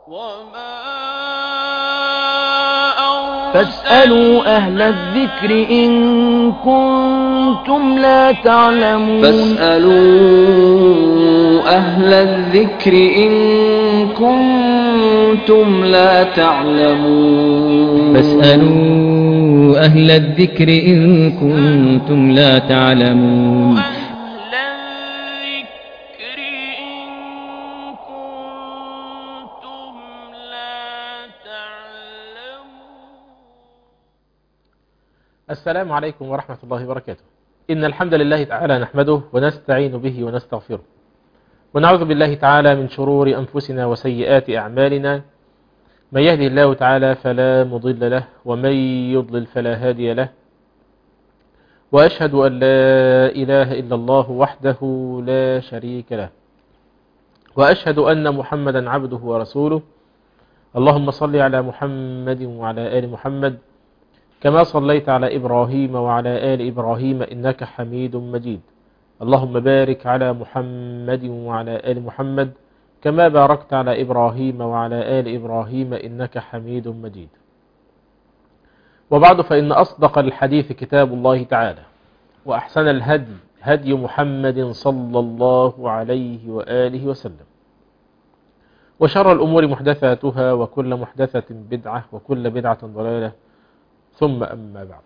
فاسألوا أهل الذكر إن كنتم لا تعلمون فاسألوا أهل الذكر إن كنتم لا تعلمون فاسألوا أهل الذكر إن كنتم لا تعلمون أهل الذكر إن كنتم لا تعلمون السلام عليكم ورحمة الله وبركاته إن الحمد لله تعالى نحمده ونستعين به ونستغفره ونعوذ بالله تعالى من شرور أنفسنا وسيئات أعمالنا من يهدي الله تعالى فلا مضل له ومن يضلل فلا هادي له وأشهد أن لا إله إلا الله وحده لا شريك له وأشهد أن محمدا عبده ورسوله اللهم صل على محمد وعلى آل محمد كما صليت على إبراهيم وعلى آل إبراهيم إنك حميد مجيد اللهم بارك على محمد وعلى آل محمد كما باركت على إبراهيم وعلى آل إبراهيم إنك حميد مجيد وبعد فإن أصدق الحديث كتاب الله تعالى وأحسن الهدي هدي محمد صلى الله عليه وآله وسلم وشر الأمور محدثاتها وكل محدثة بدعة وكل بدعة ضلالة ثم أما بعد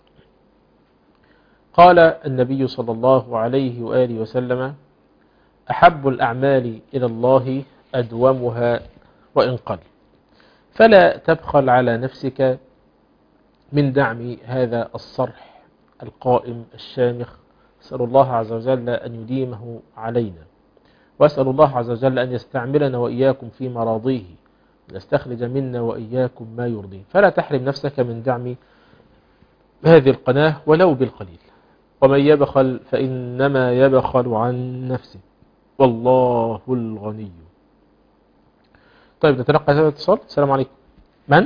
قال النبي صلى الله عليه وآله وسلم أحب الأعمال إلى الله أدومها وإن قل فلا تبخل على نفسك من دعم هذا الصرح القائم الشامخ أسأل الله عز وجل أن يديمه علينا وأسأل الله عز وجل أن يستعملنا وإياكم في مراضيه ونستخرج منا وإياكم ما يرضيه فلا تحرم نفسك من دعم هذه القناة ولو بالقليل ومن يبخل فإنما يبخل عن نفسه والله الغني طيب نتلقى هذا الاتصال السلام عليكم من؟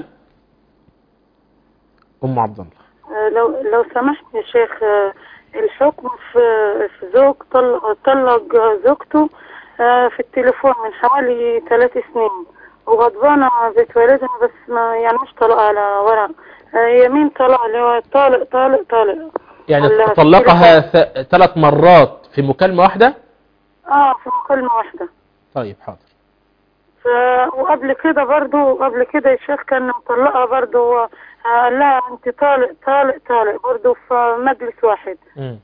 أم عبد الله آه، لو لو سمحت يا شيخ آه، الحكم في في زوج طل- طلق زوجته آه، في التليفون من حوالي ثلاث سنين وغضبانة بيت والدها بس ما يعني مش طلق على ورق آه، يمين طلق اللي هو طالق طالق طالق يعني ولا في طلقها التليفون. ث- ثلاث مرات في مكالمة واحدة اه في مكالمة واحدة طيب حاضر ف... وقبل كده برضو قبل كده الشيخ كان مطلقها برضو آه، قال لها انت طالق طالق طالق برضو في مجلس واحد مم.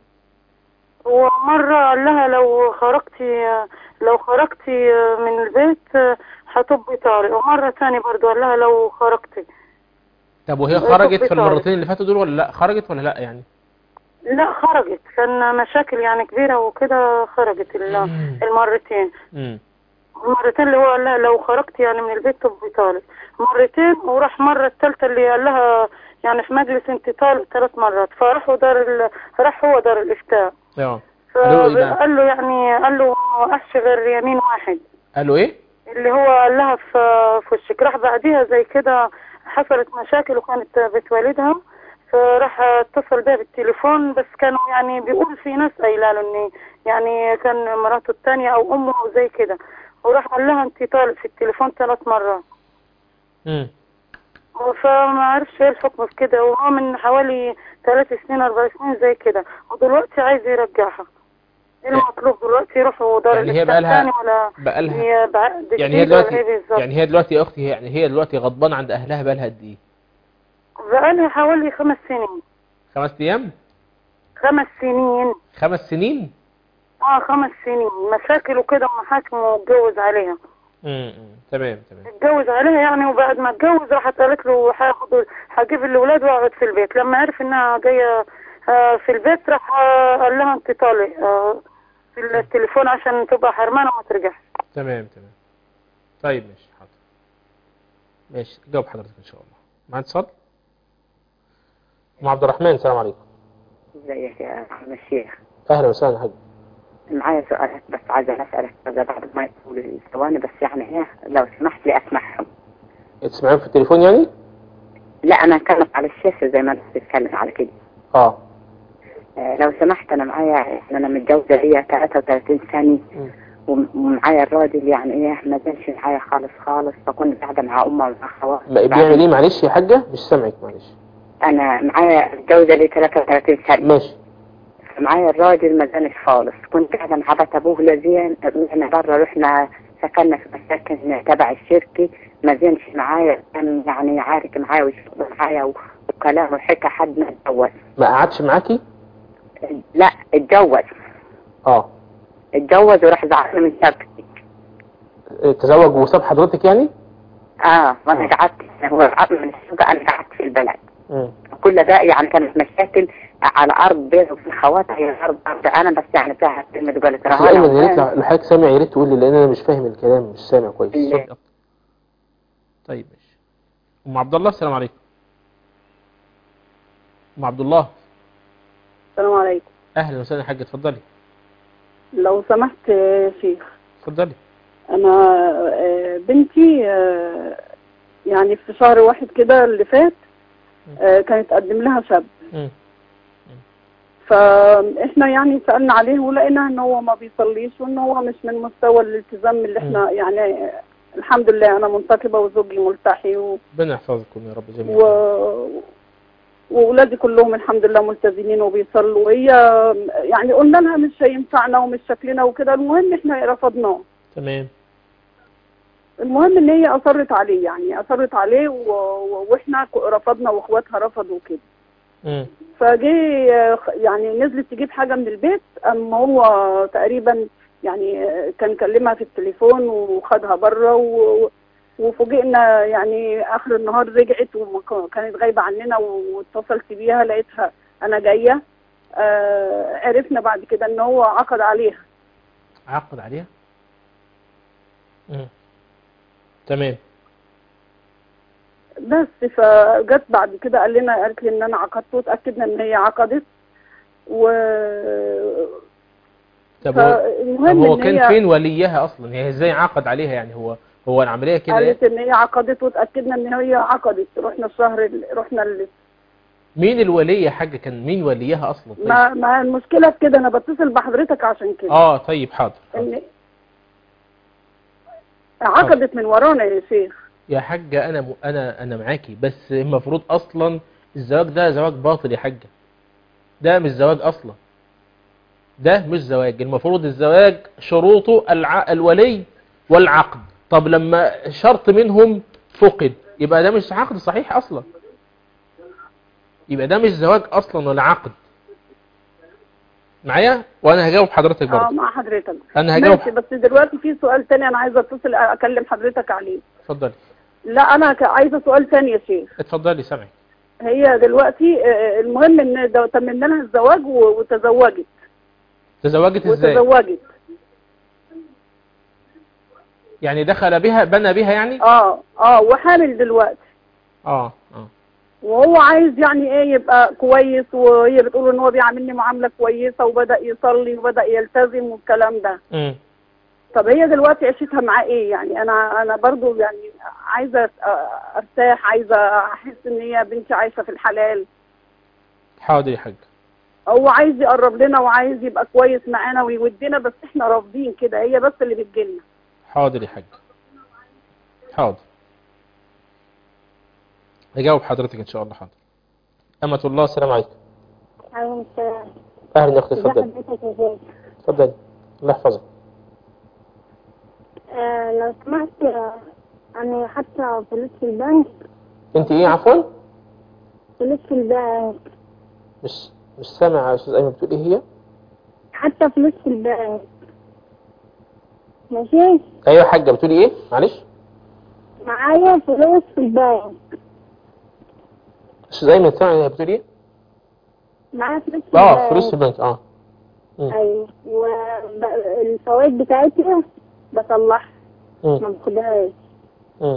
ومرة قال لها لو خرجتي لو خرجتي من البيت هتبقي طارق ومرة تاني برضو قال لها لو خرجتي طب وهي طب خرجت في بيطالب. المرتين اللي فاتوا دول ولا لا خرجت ولا لا يعني لا خرجت كان مشاكل يعني كبيرة وكده خرجت ال- مم. المرتين مم. المرتين اللي هو قال لها لو خرجت يعني من البيت تبقي طالق مرتين وراح مرة التالتة اللي قال لها يعني في مجلس انت طالق ثلاث مرات فراحوا دار ال... راح هو دار الإفتاء اه قالوا إيه بقى؟ فقال له يعني قال له ما وقعش غير يمين واحد قالوا ايه اللي هو قال لها في في وشك راح بعديها زي كده حصلت مشاكل وكانت بيت والدها فراح اتصل بيها بالتليفون بس كانوا يعني بيقول في ناس قايله له ان يعني كان مراته الثانيه او امه او زي كده وراح قال لها انت طالب في التليفون ثلاث مرات مم. فما عرفش ايه الحكم في كده وهو من حوالي ثلاث سنين اربع سنين زي كده ودلوقتي عايز يرجعها ايه المطلوب دلوقتي يروحوا دار يعني هي الإفتاء بقالها- تاني ولا بقالها هي بعقد يعني هي جديد ولا دلوقتي ايه بالظبط يعني هي دلوقتي يا اختي يعني هي دلوقتي غضبانه عند اهلها بقالها قد ايه بقالها حوالي خمس سنين خمس ايام خمس سنين خمس سنين اه خمس سنين مشاكل وكده ومحاكم واتجوز عليها مم. مم. تمام تمام اتجوز عليها يعني وبعد ما اتجوز راحت قالت له هاخد هجيب الاولاد واقعد في البيت لما عرف انها جايه آه، في البيت راح آه، قال لها انت طالق آه، في التليفون عشان تبقى حرمانه وما ترجعش تمام تمام طيب ماشي حاضر ماشي جاوب حضرتك ان شاء الله مع اتصال ام عبد الرحمن السلام عليكم ازيك يا عم الشيخ اهلا وسهلا حاج معايا سؤالات بس عايزة أسألك كذا بعد ما يقول الثواني بس يعني ايه لو سمحت لي أسمعهم تسمعين في التليفون يعني لا أنا أتكلم على الشاشة زي ما أنت بتتكلم على كده اه آه، لو سمحت أنا معايا أنا متجوزة ليا 33 سنة وم- ومعايا الراجل يعني ايه ما كانش معايا خالص خالص فكنت قاعده مع امه ومع اخواتي ما- بيعمل ايه معلش يا حاجة مش سامعك معلش انا معايا متجوزه لي 33 سنه ماشي معايا الراجل ما كانش خالص كنت قاعده مع بيت ابوه لزين احنا بره رحنا سكننا في مساكن تبع الشركه ما زينش معايا كان يعني عارك معايا ويشتغل معايا و- وكلام وحكى حد ما اتجوز ما قعدش معاكي لا اتجوز اه اتجوز وراح زعلني من شبكتي اه، تزوج وساب حضرتك يعني اه وانا قعدت هو قعد من الشقه انا قعدت في البلد مم. كل ده يعني كانت مشاكل على ارض بينه وبين خواتها هي ارض ارض انا بس يعني فيها كلمه قالت بس رهانه ايمن يا ريت وكان- لو حضرتك سامع يا ريت تقول لي لان انا مش فاهم الكلام مش سامع كويس لا. صوتك أكتر. طيب ماشي ام عبد الله السلام عليكم ام عبد الله السلام عليكم اهلا وسهلا يا حاجة اتفضلي لو سمحت يا شيخ اتفضلي انا آه، بنتي آه، يعني في شهر واحد كده اللي فات آه، كانت تقدم لها شاب مم. فاحنا يعني سالنا عليه ولقينا ان هو ما بيصليش وان هو مش من مستوى الالتزام اللي احنا يعني آه، الحمد لله انا منتقبه وزوجي ملتحي و... ربنا يحفظكم يا رب جميعا و... واولادي كلهم الحمد لله ملتزمين وبيصلوا وهي يعني قلنا لها مش هينفعنا ومش شكلنا وكده المهم احنا رفضناه تمام المهم ان هي اصرت عليه يعني اصرت عليه و... و- واحنا ك- رفضنا واخواتها رفضوا كده مم. فجي يعني نزلت تجيب حاجه من البيت اما هو تقريبا يعني كان كلمها في التليفون وخدها بره و... وفوجئنا يعني اخر النهار رجعت وكانت غايبه عننا واتصلت بيها لقيتها انا جايه آه عرفنا بعد كده ان هو عقد عليها عقد عليها مم. تمام بس فجت بعد كده قال لنا قالت لي ان انا عقدت واتاكدنا ان هي عقدت و طب هو, طب فالمهم هو ان كان هي فين وليها اصلا هي ازاي عقد عليها يعني هو هو العملية كده إيه؟ قالت ان هي عقدت واتاكدنا ان هي عقدت رحنا الشهر ال- رحنا ال... مين الولي يا حاجة كان مين وليها اصلا طيب؟ ما ما المشكله في كده انا بتصل بحضرتك عشان كده اه طيب حاضر, حاضر. ان عقدت من ورانا يا شيخ يا حاجة انا م... انا انا معاكي بس المفروض اصلا الزواج ده زواج باطل يا حاجة ده مش زواج اصلا ده مش زواج المفروض الزواج شروطه الع... الولي والعقد طب لما شرط منهم فقد يبقى ده مش عقد صحيح اصلا يبقى ده مش زواج اصلا ولا عقد معايا وانا هجاوب حضرتك اه برضه مع حضرتك انا هجاوب ماشي بس دلوقتي في سؤال تاني انا عايزه اتصل اكلم حضرتك عليه اتفضلي لا انا ك- عايزه سؤال تاني يا شيخ اتفضلي سامعك هي دلوقتي آه، المهم ان ده- تممنا لها الزواج و- وتزوجت تزوجت ازاي وتزوجت يعني دخل بها بنى بها يعني اه اه وحامل دلوقتي اه اه وهو عايز يعني ايه يبقى كويس وهي بتقول ان هو بيعاملني معامله كويسه وبدا يصلي وبدا يلتزم والكلام ده امم طب هي دلوقتي عيشتها معاه ايه يعني انا انا برضو يعني عايزه أ- ارتاح عايزه احس ان هي بنتي عايشه في الحلال حاضر يا حاج هو عايز يقرب لنا وعايز يبقى كويس معانا ويودينا بس احنا رافضين كده هي بس اللي بتجيلنا حاضر يا حاج حاضر هجاوب حضرتك ان شاء الله حاضر أمة الله السلام عليكم عليكم السلام أهلا يا أختي ازي اتفضلي حضرتك يا شيخ اتفضلي الله يحفظك آه لو سمحت آه، أنا حتى فلوس في البنك أنت إيه عفوا فلوس في البنك مش مش سامع يا أستاذ أيمن بتقول إيه هي حتى فلوس في البنك ماشي أيوة يا حاجة بتقولي إيه معلش معايا فلوس في البنك أستاذ أيمن سامع هي بتقولي إيه معايا فلوس في أه البنك فلوس في البنك أه مم. أيوة والفوائد بتاعتها بصلحها ما مم. باخدهاش مم.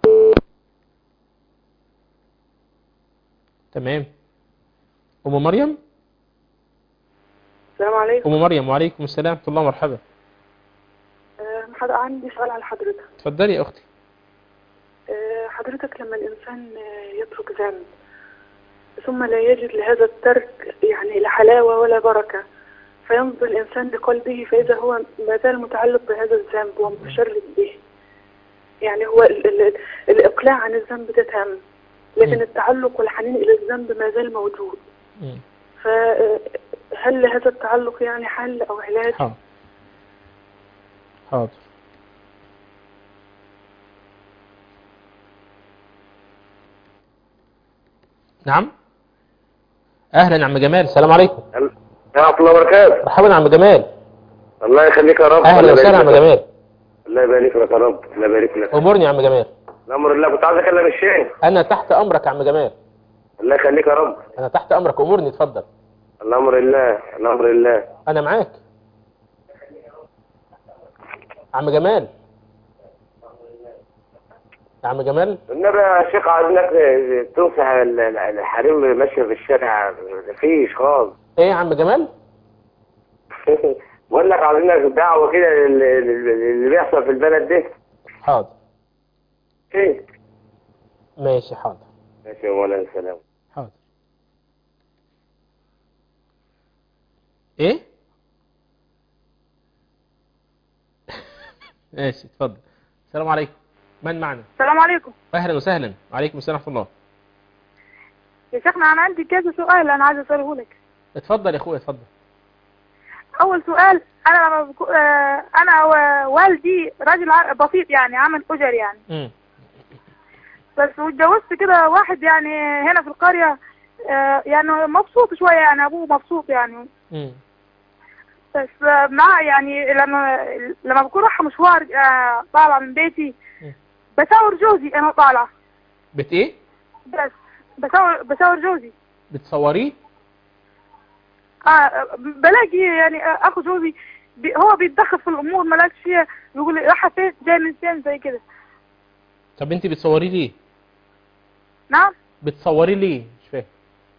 تمام أم مريم السلام عليكم أم مريم وعليكم السلام ورحمة الله مرحبا آه، حض- عندي سؤال على حضرتك اتفضلي يا أختي آه، حضرتك لما الإنسان آه، يترك ذنب ثم لا يجد لهذا الترك يعني لا حلاوة ولا بركة فينظر الإنسان لقلبه فإذا هو ما زال متعلق بهذا الذنب ومتشرد به يعني هو ال ال الإقلاع عن الذنب ده تام لكن مم. التعلق والحنين إلى الذنب ما زال موجود مم. فهل هذا التعلق يعني حل أو علاج؟ حاضر حاضر نعم اهلا يا عم جمال السلام عليكم ورحمة الله وبركاته مرحبا يا عم جمال الله يخليك يا رب اهلا الله وسهلا يا يبارك عم لك. جمال الله يبارك لك يا رب الله يبارك لك امورني يا عم جمال الأمر الله كنت عايز أكلم الشيخ انا تحت امرك يا عم جمال الله يخليك يا رب انا تحت امرك امورني اتفضل الأمر الله الأمر الله انا معاك عم جمال يا عم جمال النبي يا شيخ عايزينك تنصح ال- ال- الحريم ماشية في الشارع مفيش خالص ايه يا عم جمال بقول لك عايزينك دعوة كده لل- لل- اللي بيحصل في البلد ده حاضر ايه ماشي حاضر ماشي يا مولانا سلام حاضر ايه ماشي اتفضل السلام عليكم من معنا السلام عليكم اهلا وسهلا وعليكم السلام ورحمه الله يا شيخنا انا عندي كذا سؤال انا عايز اساله لك اتفضل يا اخويا اتفضل اول سؤال انا لما بكو... آه، انا ووالدي راجل ع- بسيط يعني عمل اجر يعني امم بس واتجوزت كده واحد يعني هنا في القرية آه، يعني مبسوط شوية يعني ابوه مبسوط يعني امم بس آه، مع يعني لما لما بكون رايحة مشوار آه، طالعة من بيتي مم. بساور جوزي انا طالعة بت ايه بس بساور بساور جوزي بتصوريه اه بلاقي يعني آه، اخو جوزي بي هو بيتدخل في الامور مالكش فيها بيقول لي رايحه فين جاي من فين زي كده طب انت بتصوريه ليه نعم بتصوريه ليه مش فاهم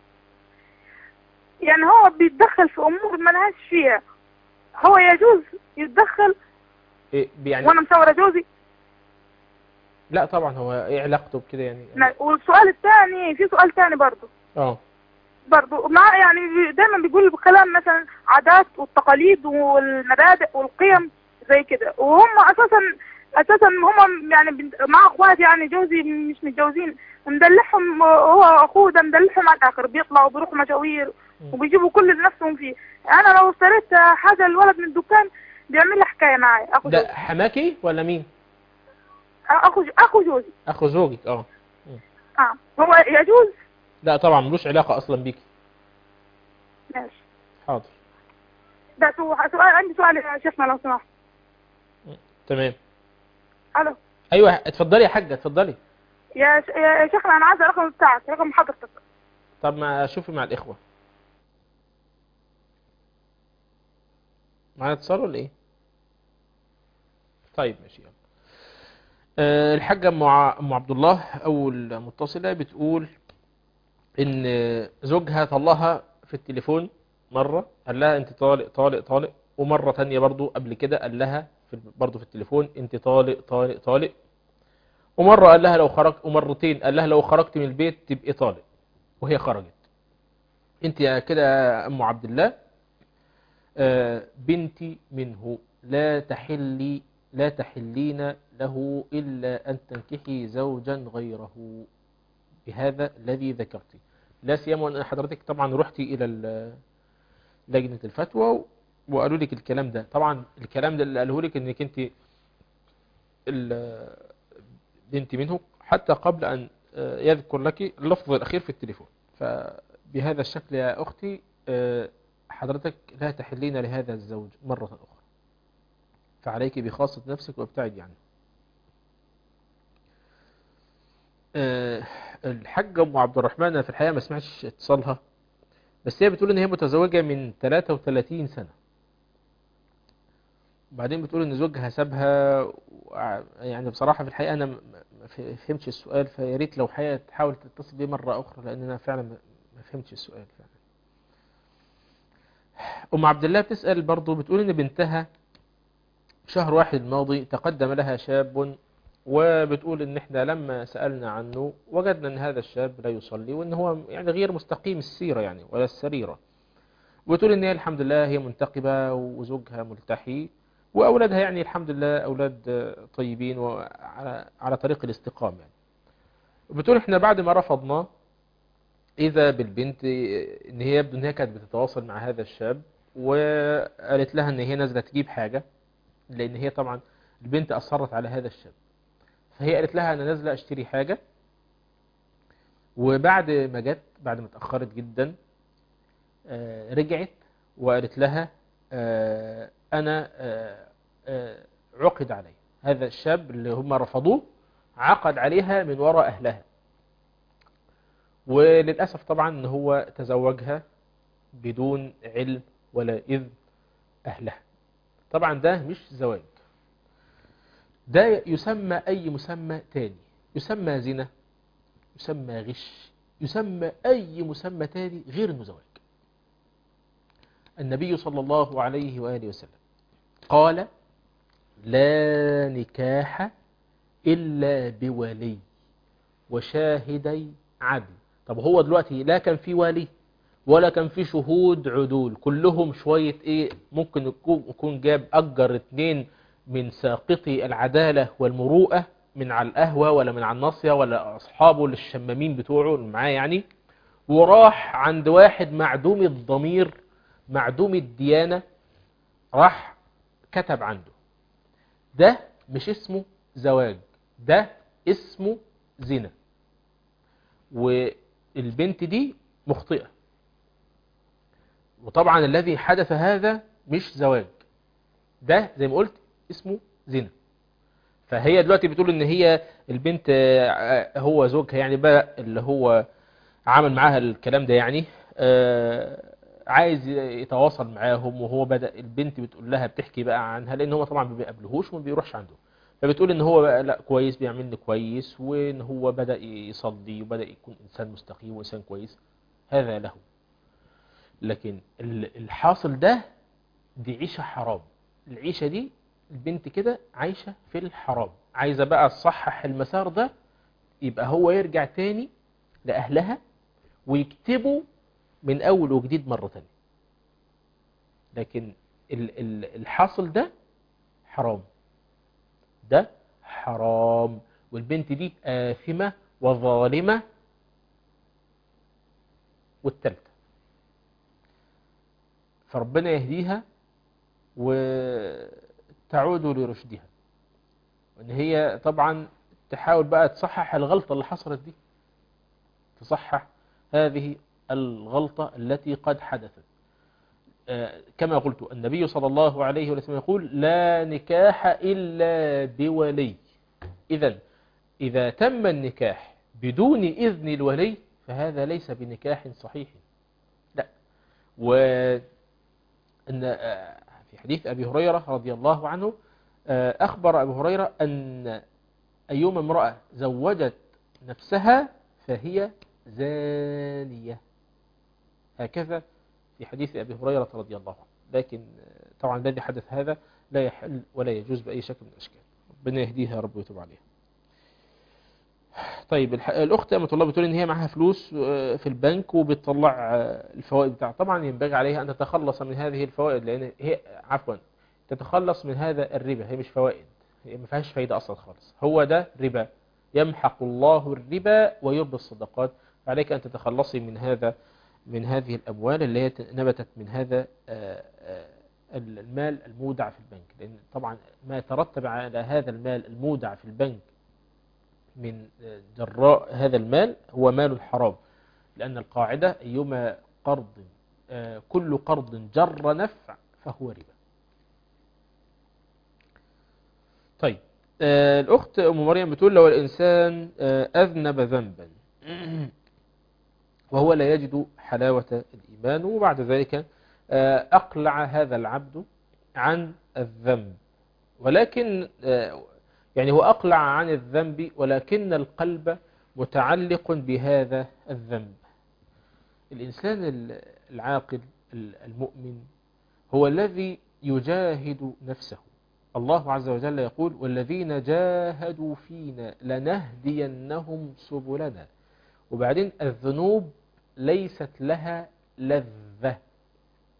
يعني هو بيتدخل في امور مالهاش فيها هو يجوز يتدخل إيه يعني وانا مصوره جوزي لا طبعا هو ايه علاقته بكده يعني نا- والسؤال الثاني في سؤال ثاني برضه اه برضه مع يعني بي- دايما بيقول بكلام مثلا عادات والتقاليد والمبادئ والقيم زي كده وهم اساسا اساسا هم يعني بنت- مع اخواتي يعني جوزي مش متجوزين مدلعهم هو اخوه ده مدلعهم على الاخر بيطلعوا بيروحوا مشاوير وبيجيبوا كل اللي نفسهم فيه انا لو اشتريت حاجه الولد من الدكان بيعمل لي حكايه معايا اخو جوزي ده حماكي ولا مين اخو اخو جوزي اخو زوجك اه اه هو يجوز لا طبعا ملوش علاقه اصلا بيكي ماشي حاضر ده سؤال سؤال- عندي سؤال يا شيخنا لو سمحت تمام الو ايوه اتفضلي يا حاجه اتفضلي يا ش... يا شيخنا انا عايزه الرقم بتاعك رقم حضرتك طب ما اشوفي مع الاخوه معانا اتصال ولا ايه طيب ماشي يلا أه الحاجه ام ع- ام عبد الله اول متصله بتقول ان زوجها طلقها في التليفون مره قال لها انت طالق طالق طالق ومره تانية برضو قبل كده قال لها في برضو في التليفون انت طالق طالق طالق ومره قال لها لو خرجت ومرتين قال لها لو خرجت من البيت تبقي طالق وهي خرجت انت يا كده يا ام عبد الله آه، بنتي منه لا تحلي لا تحلين له إلا أن تنكحي زوجا غيره بهذا الذي ذكرتي لا سيما أن حضرتك طبعا رحتي إلى ال- لجنة الفتوى وقالوا لك الكلام ده طبعا الكلام ده اللي قالوه لك انك انت ال- بنت منه حتى قبل أن آه، يذكر لك اللفظ الأخير في التليفون فبهذا الشكل يا أختي آه، حضرتك لا تحلين لهذا الزوج مرة أخرى فعليك بخاصة نفسك وابتعدي عنه آه، الحاجة أم عبد الرحمن أنا في الحقيقة ما سمعتش اتصالها بس هي بتقول إن هي متزوجة من 33 سنة وبعدين بتقول إن زوجها سابها وع- يعني بصراحة في الحقيقة أنا ما ما فهمتش السؤال فيا ريت لو حقيقة تحاول تتصل بيه مرة أخرى لأن أنا فعلا ما ما فهمتش السؤال فعلا أم عبد الله بتسأل برضو بتقول إن بنتها شهر واحد الماضي تقدم لها شاب وبتقول إن إحنا لما سألنا عنه وجدنا إن هذا الشاب لا يصلي وإن هو يعني غير مستقيم السيرة يعني ولا السريرة وتقول ان هي الحمد لله هي منتقبة وزوجها ملتحي واولادها يعني الحمد لله اولاد آه، طيبين وعلى على طريق الاستقامة يعني. بتقول احنا بعد ما رفضنا اذا بالبنت آه، ان هي يبدو ان هي كانت بتتواصل مع هذا الشاب وقالت لها ان هي نازله تجيب حاجه لان هي طبعا البنت اصرت على هذا الشاب فهي قالت لها انا نازله اشتري حاجه وبعد ما جت بعد ما اتاخرت جدا آه، رجعت وقالت لها آه، انا آه، آه، عقد علي هذا الشاب اللي هم رفضوه عقد عليها من وراء اهلها وللاسف طبعا ان هو تزوجها بدون علم ولا اذن اهلها طبعا ده مش زواج ده يسمى اي مسمى تاني يسمى زنا يسمى غش يسمى اي مسمى تاني غير انه زواج النبي صلى الله عليه واله وسلم قال لا نكاح الا بولي وشاهدي عدل طب هو دلوقتي لا كان في ولي ولا كان في شهود عدول كلهم شوية ايه ممكن يكون يكون جاب اجر اتنين من ساقطي العدالة والمروءة من على القهوة ولا من على الناصية ولا اصحابه الشمامين بتوعه اللي معاه يعني وراح عند واحد معدوم الضمير معدوم الديانة راح كتب عنده ده مش اسمه زواج ده اسمه زنا والبنت دي مخطئة وطبعا الذي حدث هذا مش زواج ده زي ما قلت اسمه زنا فهي دلوقتي بتقول ان هي البنت آه، هو زوجها يعني بقى اللي هو عمل معاها الكلام ده يعني آه، عايز يتواصل معاهم وهو بدأ البنت بتقول لها بتحكي بقى عنها لان هو طبعا ما بيقابلهوش وما بيروحش عنده فبتقول ان هو بقى لا كويس بيعملني كويس وان هو بدأ يصلي وبدأ يكون انسان مستقيم وانسان كويس هذا له لكن ال- الحاصل ده دي عيشة حرام العيشة دي البنت كده عايشة في الحرام عايزة بقى تصحح المسار ده يبقى هو يرجع تاني لأهلها ويكتبوا من أول وجديد مرة تانية لكن ال- ال- الحاصل ده حرام ده حرام والبنت دي آثمة وظالمة والتالتة فربنا يهديها وتعود لرشدها وان هي طبعا تحاول بقى تصحح الغلطة اللي حصلت دي تصحح هذه الغلطة التي قد حدثت آه، كما قلت النبي صلى الله عليه وسلم يقول لا نكاح إلا بولي إذا إذا تم النكاح بدون إذن الولي فهذا ليس بنكاح صحيح لا وأن آه، في حديث أبي هريرة رضي الله عنه آه، أخبر أبو هريرة أن أيما امرأة زوجت نفسها فهي زانية هكذا في حديث أبي هريرة رضي الله عنه لكن آه، طبعا الذي حدث هذا لا يحل ولا يجوز بأي شكل من الأشكال ربنا يهديها يا رب ويتوب عليها طيب الح- الأخت أمة الله بتقول إن هي معاها فلوس آه، في البنك وبتطلع آه، الفوائد بتاعها طبعا ينبغي عليها أن تتخلص من هذه الفوائد لأن هي عفوا تتخلص من هذا الربا هي مش فوائد هي ما فيهاش فايدة أصلا خالص هو ده ربا يمحق الله الربا ويربي الصدقات عليك أن تتخلصي من هذا من هذه الأموال اللي هي نبتت من هذا آه، آه، المال المودع في البنك لأن طبعا ما يترتب على هذا المال المودع في البنك من آه، جراء هذا المال هو مال الحرام لأن القاعدة أيما قرض آه، كل قرض جر نفع فهو ربا طيب آه، الأخت أم مريم بتقول لو الإنسان آه، أذنب ذنبا وهو لا يجد حلاوة الإيمان وبعد ذلك آه، أقلع هذا العبد عن الذنب ولكن آه، يعني هو أقلع عن الذنب ولكن القلب متعلق بهذا الذنب الإنسان ال- العاقل ال- المؤمن هو الذي يجاهد نفسه الله عز وجل يقول والذين جاهدوا فينا لنهدينهم سبلنا وبعدين الذنوب ليست لها لذة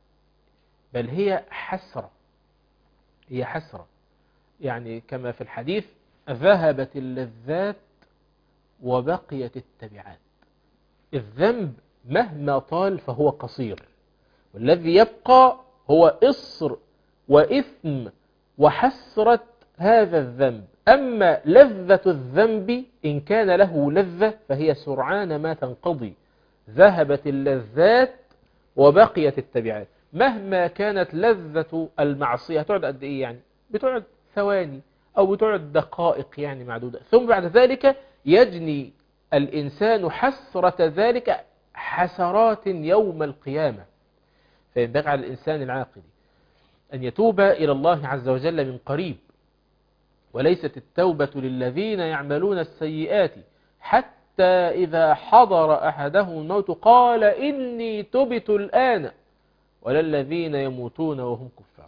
بل هي حسرة هي حسرة يعني كما في الحديث ذهبت اللذات وبقيت التبعات الذنب مهما طال فهو قصير والذي يبقى هو إصر وإثم وحسرة هذا الذنب أما لذة الذنب إن كان له لذة فهي سرعان ما تنقضي ذهبت اللذات وبقيت التبعات مهما كانت لذة المعصية تقعد قد إيه يعني بتقعد ثواني أو بتقعد دقائق يعني معدودة ثم بعد ذلك يجني الإنسان حسرة ذلك حسرات يوم القيامة فينبغي على الإنسان العاقل أن يتوب إلى الله عز وجل من قريب وليست التوبة للذين يعملون السيئات حتى إذا حضر أحدهم الموت قال إني تبت الآن ولا الذين يموتون وهم كفار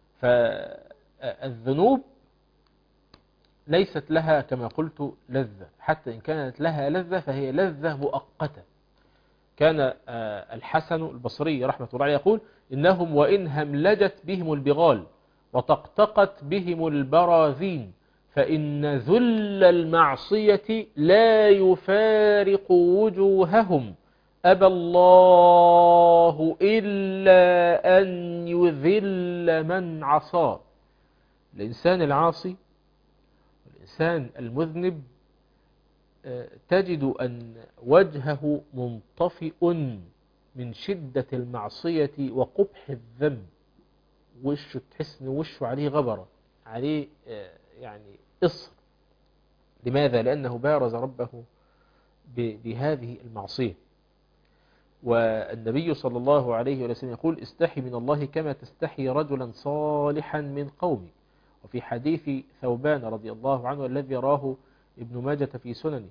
فالذنوب ليست لها كما قلت لذة حتى إن كانت لها لذة فهي لذة مؤقتة كان الحسن البصري رحمة الله عليه يقول إنهم وإن هملجت بهم البغال وطقطقت بهم البراذين فإن ذل المعصية لا يفارق وجوههم أبى الله إلا أن يذل من عصاه الإنسان العاصي الإنسان المذنب تجد أن وجهه منطفئ من شدة المعصية وقبح الذنب وشه تحس ان وشه عليه غبرة عليه يعني إصر لماذا؟ لأنه بارز ربه بهذه المعصية والنبي صلى الله عليه وسلم يقول استحي من الله كما تستحي رجلا صالحا من قومك وفي حديث ثوبان رضي الله عنه الذي راه ابن ماجة في سننه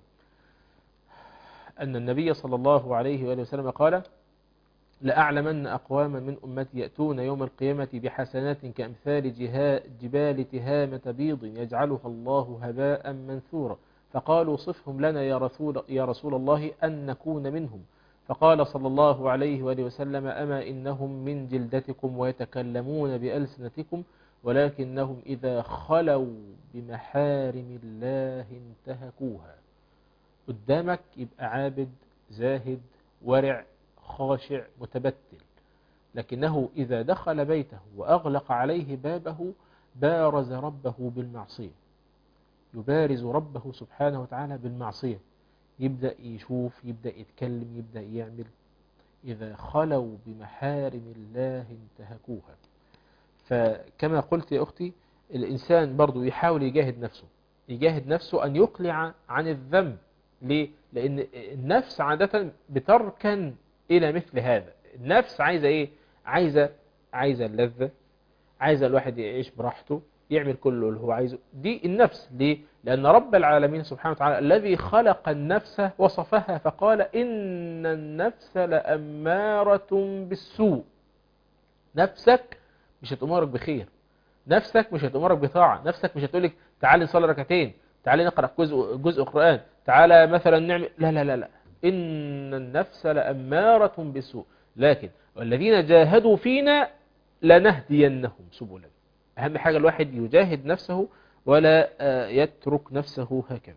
أن النبي صلى الله عليه وآله وسلم قال لأعلمن أقواما من أمتي يأتون يوم القيامة بحسنات كأمثال جبال تهامة بيض يجعلها الله هباء منثورا فقالوا صفهم لنا يا رسول, يا رسول الله أن نكون منهم فقال صلى الله عليه وآله وسلم أما إنهم من جلدتكم ويتكلمون بألسنتكم ولكنهم إذا خلوا بمحارم الله انتهكوها قدامك يبقى عابد زاهد ورع خاشع متبتل لكنه إذا دخل بيته وأغلق عليه بابه بارز ربه بالمعصية يبارز ربه سبحانه وتعالى بالمعصية يبدأ يشوف يبدأ يتكلم يبدأ يعمل إذا خلوا بمحارم الله انتهكوها فكما قلت يا أختي الإنسان برضو يحاول يجاهد نفسه يجاهد نفسه أن يقلع عن الذنب ليه؟ لأن النفس عادة بتركن إلى مثل هذا النفس عايزة إيه؟ عايزة عايزة اللذة عايزة الواحد يعيش براحته يعمل كله اللي هو عايزه دي النفس ليه؟ لأن رب العالمين سبحانه وتعالى الذي خلق النفس وصفها فقال إن النفس لأمارة بالسوء نفسك مش هتأمرك بخير نفسك مش هتأمرك بطاعة نفسك مش هتقولك تعالي نصلي ركعتين تعالي نقرأ جزء, جزء قرآن تعالى مثلا نعمل لا لا لا لا إن النفس لأمارة بالسوء لكن والذين جاهدوا فينا لنهدينهم سبلا أهم حاجة الواحد يجاهد نفسه ولا يترك نفسه هكذا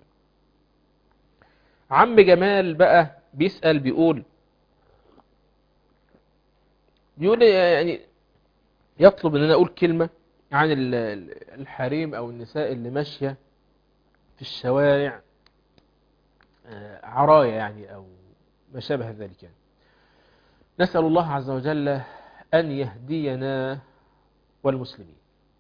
عم جمال بقى بيسأل بيقول بيقول يعني يطلب ان انا اقول كلمة عن الحريم او النساء اللي ماشية في الشوارع عراية يعني او ما شابه ذلك يعني نسأل الله عز وجل ان يهدينا والمسلمين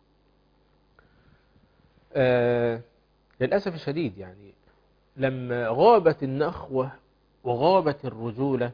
آه للأسف الشديد يعني لما غابت النخوة وغابت الرجولة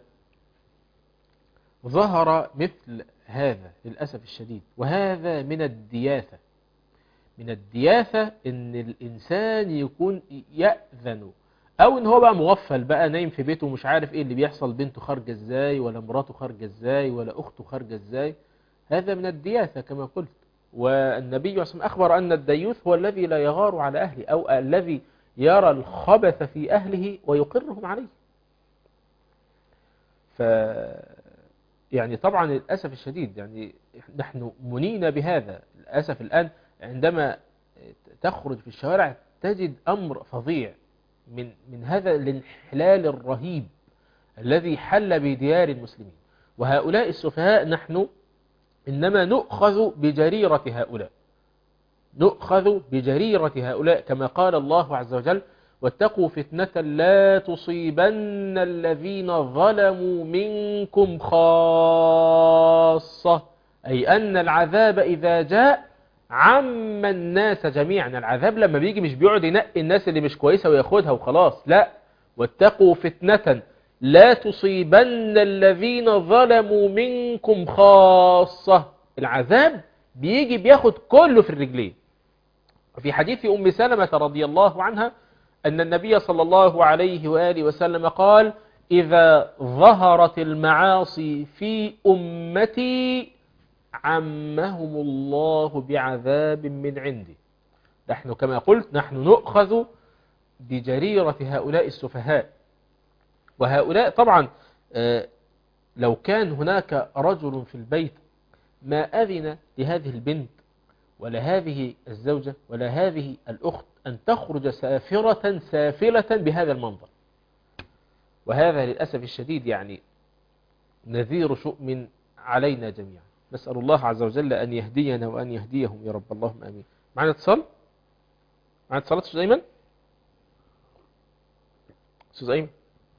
ظهر مثل هذا للأسف الشديد وهذا من الدياثة من الدياثة ان الإنسان يكون يأذن أو ان هو بقى مغفل بقى نايم في بيته ومش عارف ايه اللي بيحصل بنته خارجة ازاي ولا مراته خارجة ازاي ولا أخته خارجة ازاي هذا من الدياثة كما قلت والنبي صلى الله عليه وسلم أخبر أن الديوث هو الذي لا يغار على أهله أو الذي يرى الخبث في أهله ويقرهم عليه ف يعني طبعا للأسف الشديد يعني نحن منينا بهذا للأسف الآن عندما تخرج في الشوارع تجد أمر فظيع من من هذا الانحلال الرهيب الذي حل بديار المسلمين وهؤلاء السفهاء نحن إنما نؤخذ بجريرة هؤلاء نؤخذ بجريرة هؤلاء كما قال الله عز وجل واتقوا فتنة لا تصيبن الذين ظلموا منكم خاصة أي أن العذاب إذا جاء عم الناس جميعا العذاب لما بيجي مش بيقعد ينقي الناس اللي مش كويسة وياخدها وخلاص لا واتقوا فتنة لا تصيبن الذين ظلموا منكم خاصة العذاب بيجي بياخد كله في الرجلين وفي حديث أم سلمة رضي الله عنها أن النبي صلى الله عليه وآله وسلم قال إذا ظهرت المعاصي في أمتي عمهم الله بعذاب من عندي نحن كما قلت نحن نؤخذ بجريرة هؤلاء السفهاء وهؤلاء طبعا آه، لو كان هناك رجل في البيت ما أذن لهذه البنت ولا هذه الزوجة ولا هذه الأخت أن تخرج سافرة سافلة بهذا المنظر وهذا للأسف الشديد يعني نذير شؤم علينا جميعا نسأل الله عز وجل أن يهدينا وأن يهديهم يا رب اللهم أمين معنا اتصال معنا اتصالات أستاذ أيمن أستاذ أيمن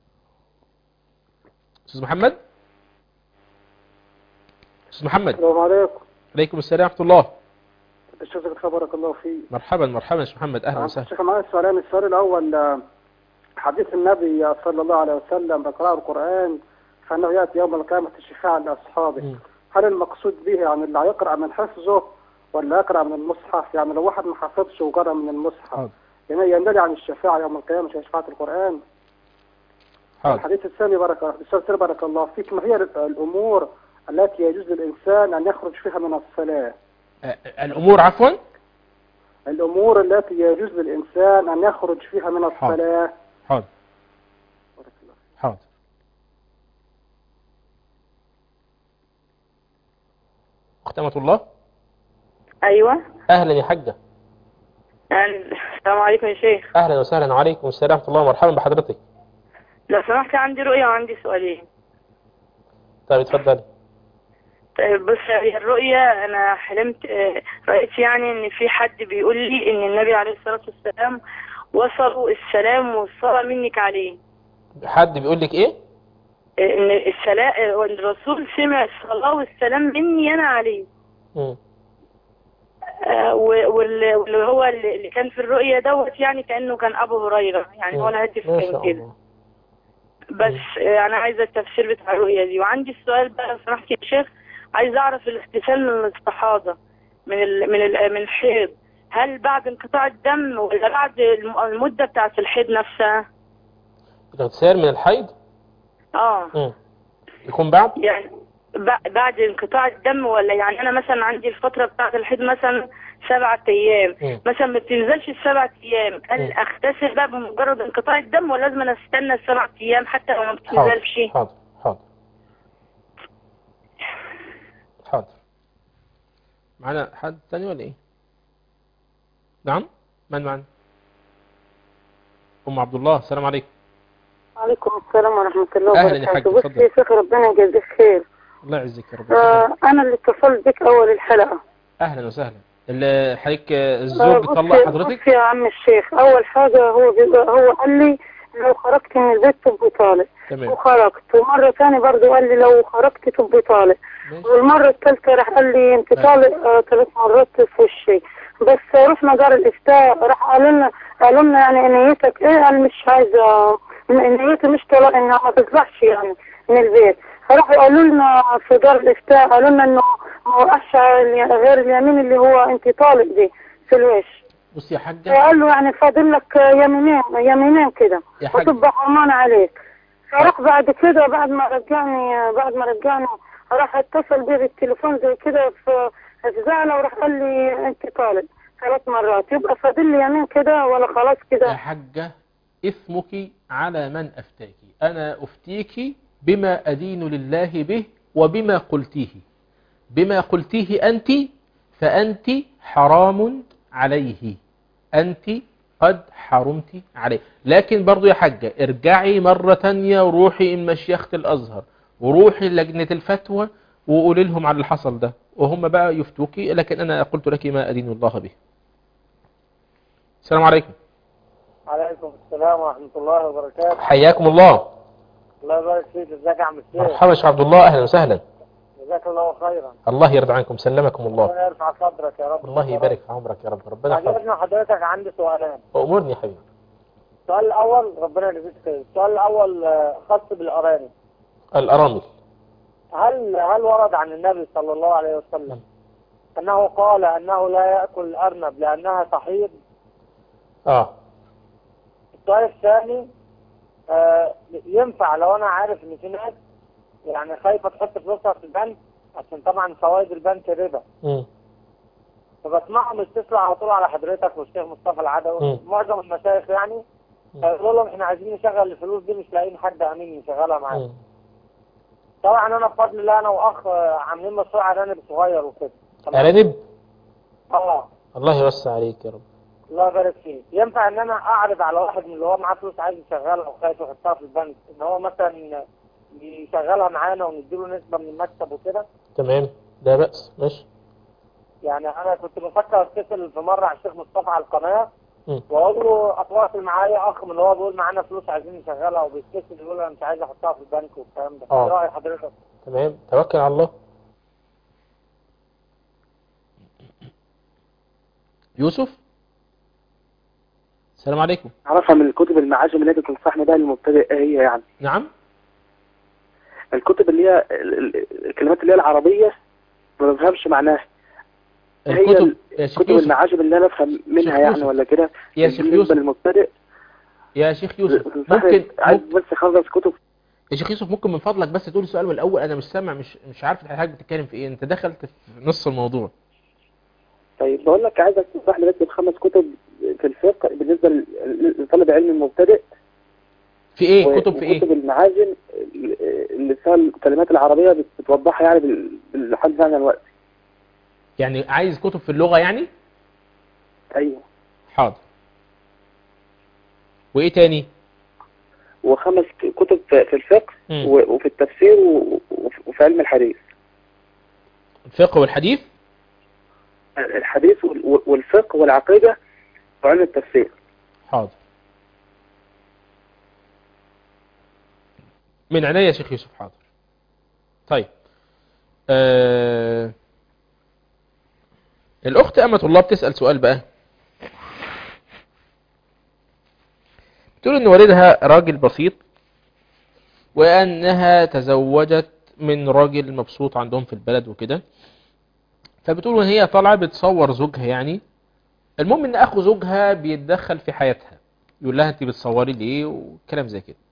أستاذ محمد أستاذ محمد السلام عليكم عليكم السلام ورحمة الله الشيخ خبرك الله فيه مرحبا مرحبا يا شيخ محمد أهلا وسهلا شيخ معايا سؤالين السؤال الأول آه، حديث النبي صلى الله عليه وسلم بقراءة القرآن فإنه يأتي يوم القيامة شفاعا لأصحابه هل المقصود به يعني اللي هيقرأ من حفظه ولا يقرأ من المصحف يعني لو واحد ما حفظش وقرأ من المصحف حاضر. يعني يندل عن الشفاعة يوم القيامة شفاعة القرآن حاضر الحديث الثاني بارك السؤال الثاني بارك الله فيك ما هي الأمور التي يجوز للإنسان أن يخرج فيها من الصلاة آه، الأمور عفوا الأمور التي يجوز للإنسان أن يخرج فيها من الصلاة حاضر حاضر أختمة الله ايوه أهلا يا حجة السلام عليكم يا شيخ أهلا وسهلا وعليكم السلام ورحمة الله ومرحبا بحضرتك لو سمحت عندي رؤية وعندي سؤالين طيب اتفضلي طيب بص هي الرؤية أنا حلمت آه، رأيت يعني إن في حد بيقول لي إن النبي عليه الصلاة والسلام وصلوا السلام والصلاة منك عليه حد بيقول لك إيه آه، إن السلام آه، الرسول سمع الصلاة والسلام مني أنا عليه مم. آه، و- وال- واللي هو اللي اللي كان في الرؤية دوت يعني كأنه كان أبو هريرة يعني هو الهدف ما كان شاء كده الله بس آه، أنا عايزة التفسير بتاع الرؤية دي وعندي السؤال بقى لو سمحت يا شيخ عايزة أعرف الاغتسال من الاستحاضة من ال من ال من الحيض هل بعد انقطاع الدم ولا بعد الم- المدة بتاعت الحيض نفسها؟ الاغتسال من الحيض اه مم. يكون بعد يعني ب- بعد انقطاع الدم ولا يعني انا مثلا عندي الفتره بتاعه الحيض مثلا سبعة ايام مم. مثلا ما بتنزلش السبع ايام هل مم. اغتسل بقى بمجرد انقطاع الدم ولا لازم أنا استنى السبع ايام حتى لو ما حاضر بتنزلش حاضر حاضر حاضر معنا حد تاني ولا ايه نعم من معنا ام عبد الله السلام عليكم وعليكم السلام ورحمة الله أهلا يا حاج، وبركاته بص اتفضل. يا شيخ ربنا يجازيك خير الله يعزك يا رب آه أنا اللي اتصلت بك أول الحلقة اهلا وسهلا اللي حضرتك آه، الزوج بص- بيطلع حضرتك بص يا عم الشيخ أول حاجة هو بيبقى هو قال لي لو خرجت من البيت تبقى طالق تمام وخرجت ومرة تاني برضه قال لي لو خرجت تبقى طالق والمرة الثالثة راح قال لي انت طالق آه ثلاث مرات في وشي بس رحنا دار الافتاء راح قالوا لنا قالوا لنا يعني نيتك ايه قال مش عايزة نيتي مش طلاق انها ما تطلعش يعني من البيت فراحوا قالوا لنا في دار الافتاء قالوا لنا انه ما وقعش على غير اليمين اللي هو انت طالق دي في الوش بص يا حاجة فقال له يعني فاضل لك يمينين يمينين كده يا حاج. وتبقى حرمان عليك فراح بعد كده بعد ما رجعني بعد ما رجعني راح اتصل بيه بالتليفون زي كده في في زعله وراح قال لي انت طالب ثلاث مرات يبقى فاضل لي يمين كده ولا خلاص يا كده حجة اسمك على من أفتاك أنا أفتيك بما أدين لله به وبما قلتيه بما قلتيه أنت فأنت حرام عليه أنت قد حرمت عليه لكن برضو يا حاجة ارجعي مرة تانية وروحي المشيخة الأزهر وروحي لجنة الفتوى وقولي لهم على اللي حصل ده وهم بقى يفتوكي لكن أنا قلت لك ما أدين الله به السلام عليكم عليكم السلام ورحمة الله وبركاته حياكم الله الله يبارك فيك ازيك يا عم الشيخ مرحبا يا شيخ عبد الله أهلا وسهلا جزاك الله خيرا الله يرضى عنكم سلمكم الله ربنا يرفع صدرك يا رب الله يبارك في عمرك يا رب ربنا يحفظك عجبني حضرتك عندي سؤالين أمورني يا حبيبي السؤال الأول ربنا يجزيك خير السؤال الأول آه، خاص بالأرانب الأرامل هل هل ورد عن النبي صلى الله عليه وسلم أنه قال أنه لا يأكل الأرنب لأنها صحيح آه السؤال الثاني آه، ينفع لو أنا عارف إن في ناس يعني خايفة تحط فلوسها في البنك عشان طبعا فوائد البنك ربا مم. فبسمعهم يتصلوا على طول على حضرتك والشيخ مصطفى العدوي مم. معظم المشايخ يعني يقولوا لهم احنا عايزين نشغل الفلوس دي مش لاقيين حد امين يشغلها معانا مم. طبعا انا بفضل الله انا واخ آه، عاملين مشروع ارانب صغير وكده تمام؟ أرانب اه الله يوسع عليك يا رب الله يبارك فيك ينفع ان انا اعرض على واحد من اللي هو معاه فلوس عايز يشغلها وخايف يحطها في البنك ان هو مثلا يشغلها معانا ونديله نسبه من المكسب وكده تمام لا بأس ماشي يعني انا كنت بفكر اتصل في مره على الشيخ مصطفى على القناه مم. واقول له اتواصل معايا اخ من اللي هو بيقول معانا فلوس عايزين نشغلها وبيتصل يقول انا مش عايز احطها في البنك والكلام ده آه. ايه راي حضرتك؟ تمام توكل على الله يوسف السلام عليكم أعرفها من الكتب المعاجم التي تنصحني بها للمبتدئ إيه هي يعني نعم الكتب اللي هي ال- ال- الكلمات اللي هي العربية ما بفهمش معناها هي الكتب ال- يا شيخ كتب يوسف المعاجم اللي أنا أفهم منها شيخ يعني يوسف. ولا كده يا شيخ بالنسبة يوسف للمبتدئ يا شيخ يوسف تنصحني ممكن عايز بس أخلص كتب يا شيخ يوسف ممكن من فضلك بس تقول السؤال من الاول انا مش سامع مش مش عارف حضرتك بتتكلم في ايه انت دخلت في نص الموضوع طيب بقول لك عايزك تنصحني بس بخمس كتب في الفقه بالنسبة لل- لطالب علم المبتدئ في ايه و- كتب في ايه وكتب المعاجم اللي فيها الكلمات العربية بت- بتوضحها يعني بال- بالحد بتاعنا الوقت يعني عايز كتب في اللغة يعني أيوه حاضر وايه تاني وخمس ك- كتب في في الفقه مم. و- وفي التفسير و- وفي وفي علم الحديث الفقه والحديث الحديث وال- والفقه والعقيدة وعلم التفسير حاضر من عينيا يا شيخ يوسف حاضر طيب آه... الأخت أمة الله بتسأل سؤال بقى بتقول إن والدها راجل بسيط وأنها تزوجت من راجل مبسوط عندهم في البلد وكده فبتقول وإن هي طالعة بتصور زوجها يعني المهم إن أخو زوجها بيتدخل في حياتها يقول لها أنت بتصوري ليه وكلام زي كده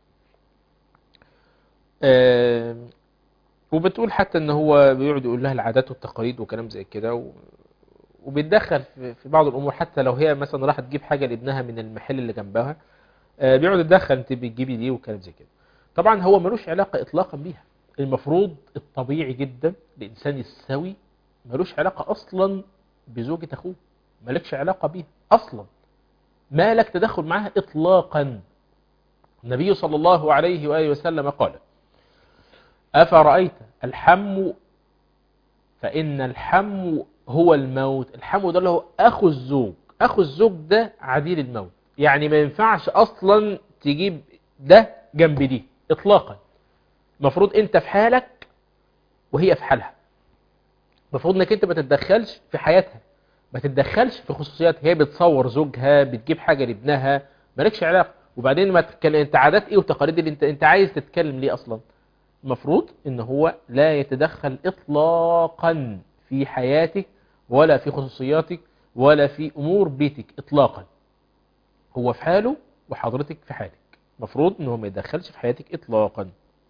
آه، وبتقول حتى ان هو بيقعد يقول لها العادات والتقاليد وكلام زي كده و... وبيتدخل في في بعض الامور حتى لو هي مثلا راحت تجيب حاجه لابنها من المحل اللي جنبها آه، بيقعد يتدخل انت بتجيبي دي وكلام زي كده طبعا هو ملوش علاقه اطلاقا بيها المفروض الطبيعي جدا الانسان السوي ملوش علاقه اصلا بزوجة اخوه مالكش علاقه بيها اصلا ما لك تدخل معها اطلاقا النبي صلى الله عليه واله وسلم قال أفرأيت الحم فإن الحم هو الموت الحم ده اللي هو أخو الزوج أخو الزوج ده عديل الموت يعني ما ينفعش أصلا تجيب ده جنب دي إطلاقا المفروض أنت في حالك وهي في حالها المفروض أنك أنت ما تتدخلش في حياتها ما تتدخلش في خصوصياتها هي بتصور زوجها بتجيب حاجة لابنها مالكش علاقة وبعدين ما تتكلم انت عادات ايه وتقاليد اللي انت انت عايز تتكلم ليه اصلا المفروض ان هو لا يتدخل اطلاقا في حياتك ولا في خصوصياتك ولا في امور بيتك اطلاقا هو في حاله وحضرتك في حالك المفروض ان هو ما يتدخلش في حياتك اطلاقا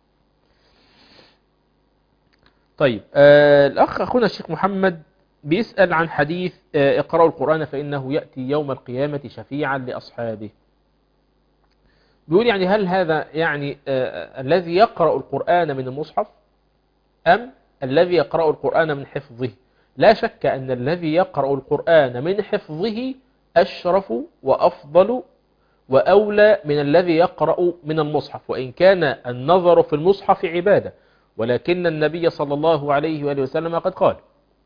طيب آه الاخ اخونا الشيخ محمد بيسأل عن حديث آه اقرأوا القرآن فإنه يأتي يوم القيامة شفيعا لأصحابه بيقول يعني هل هذا يعني آه الذي يقرأ القرآن من المصحف أم الذي يقرأ القرآن من حفظه لا شك أن الذي يقرأ القرآن من حفظه أشرف وأفضل وأولى من الذي يقرأ من المصحف وإن كان النظر في المصحف عبادة ولكن النبي صلى الله عليه وآله وسلم قد قال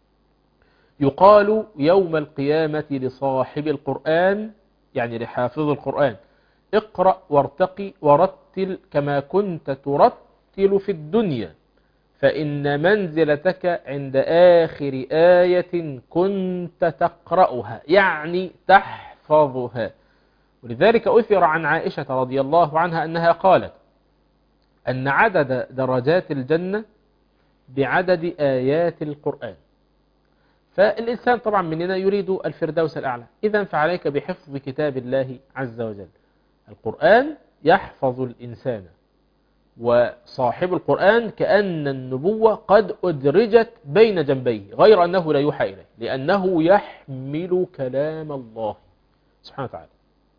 يقال يوم القيامة لصاحب القرآن يعني لحافظ القرآن اقرأ وارتقي ورتل كما كنت ترتل في الدنيا فإن منزلتك عند آخر آية كنت تقرأها يعني تحفظها ولذلك أثر عن عائشة رضي الله عنها أنها قالت أن عدد درجات الجنة بعدد آيات القرآن فالإنسان طبعا مننا يريد الفردوس الأعلى إذا فعليك بحفظ كتاب الله عز وجل القرآن يحفظ الإنسان وصاحب القرآن كأن النبوة قد أدرجت بين جنبيه غير أنه لا يوحى إليه لأنه يحمل كلام الله سبحانه وتعالى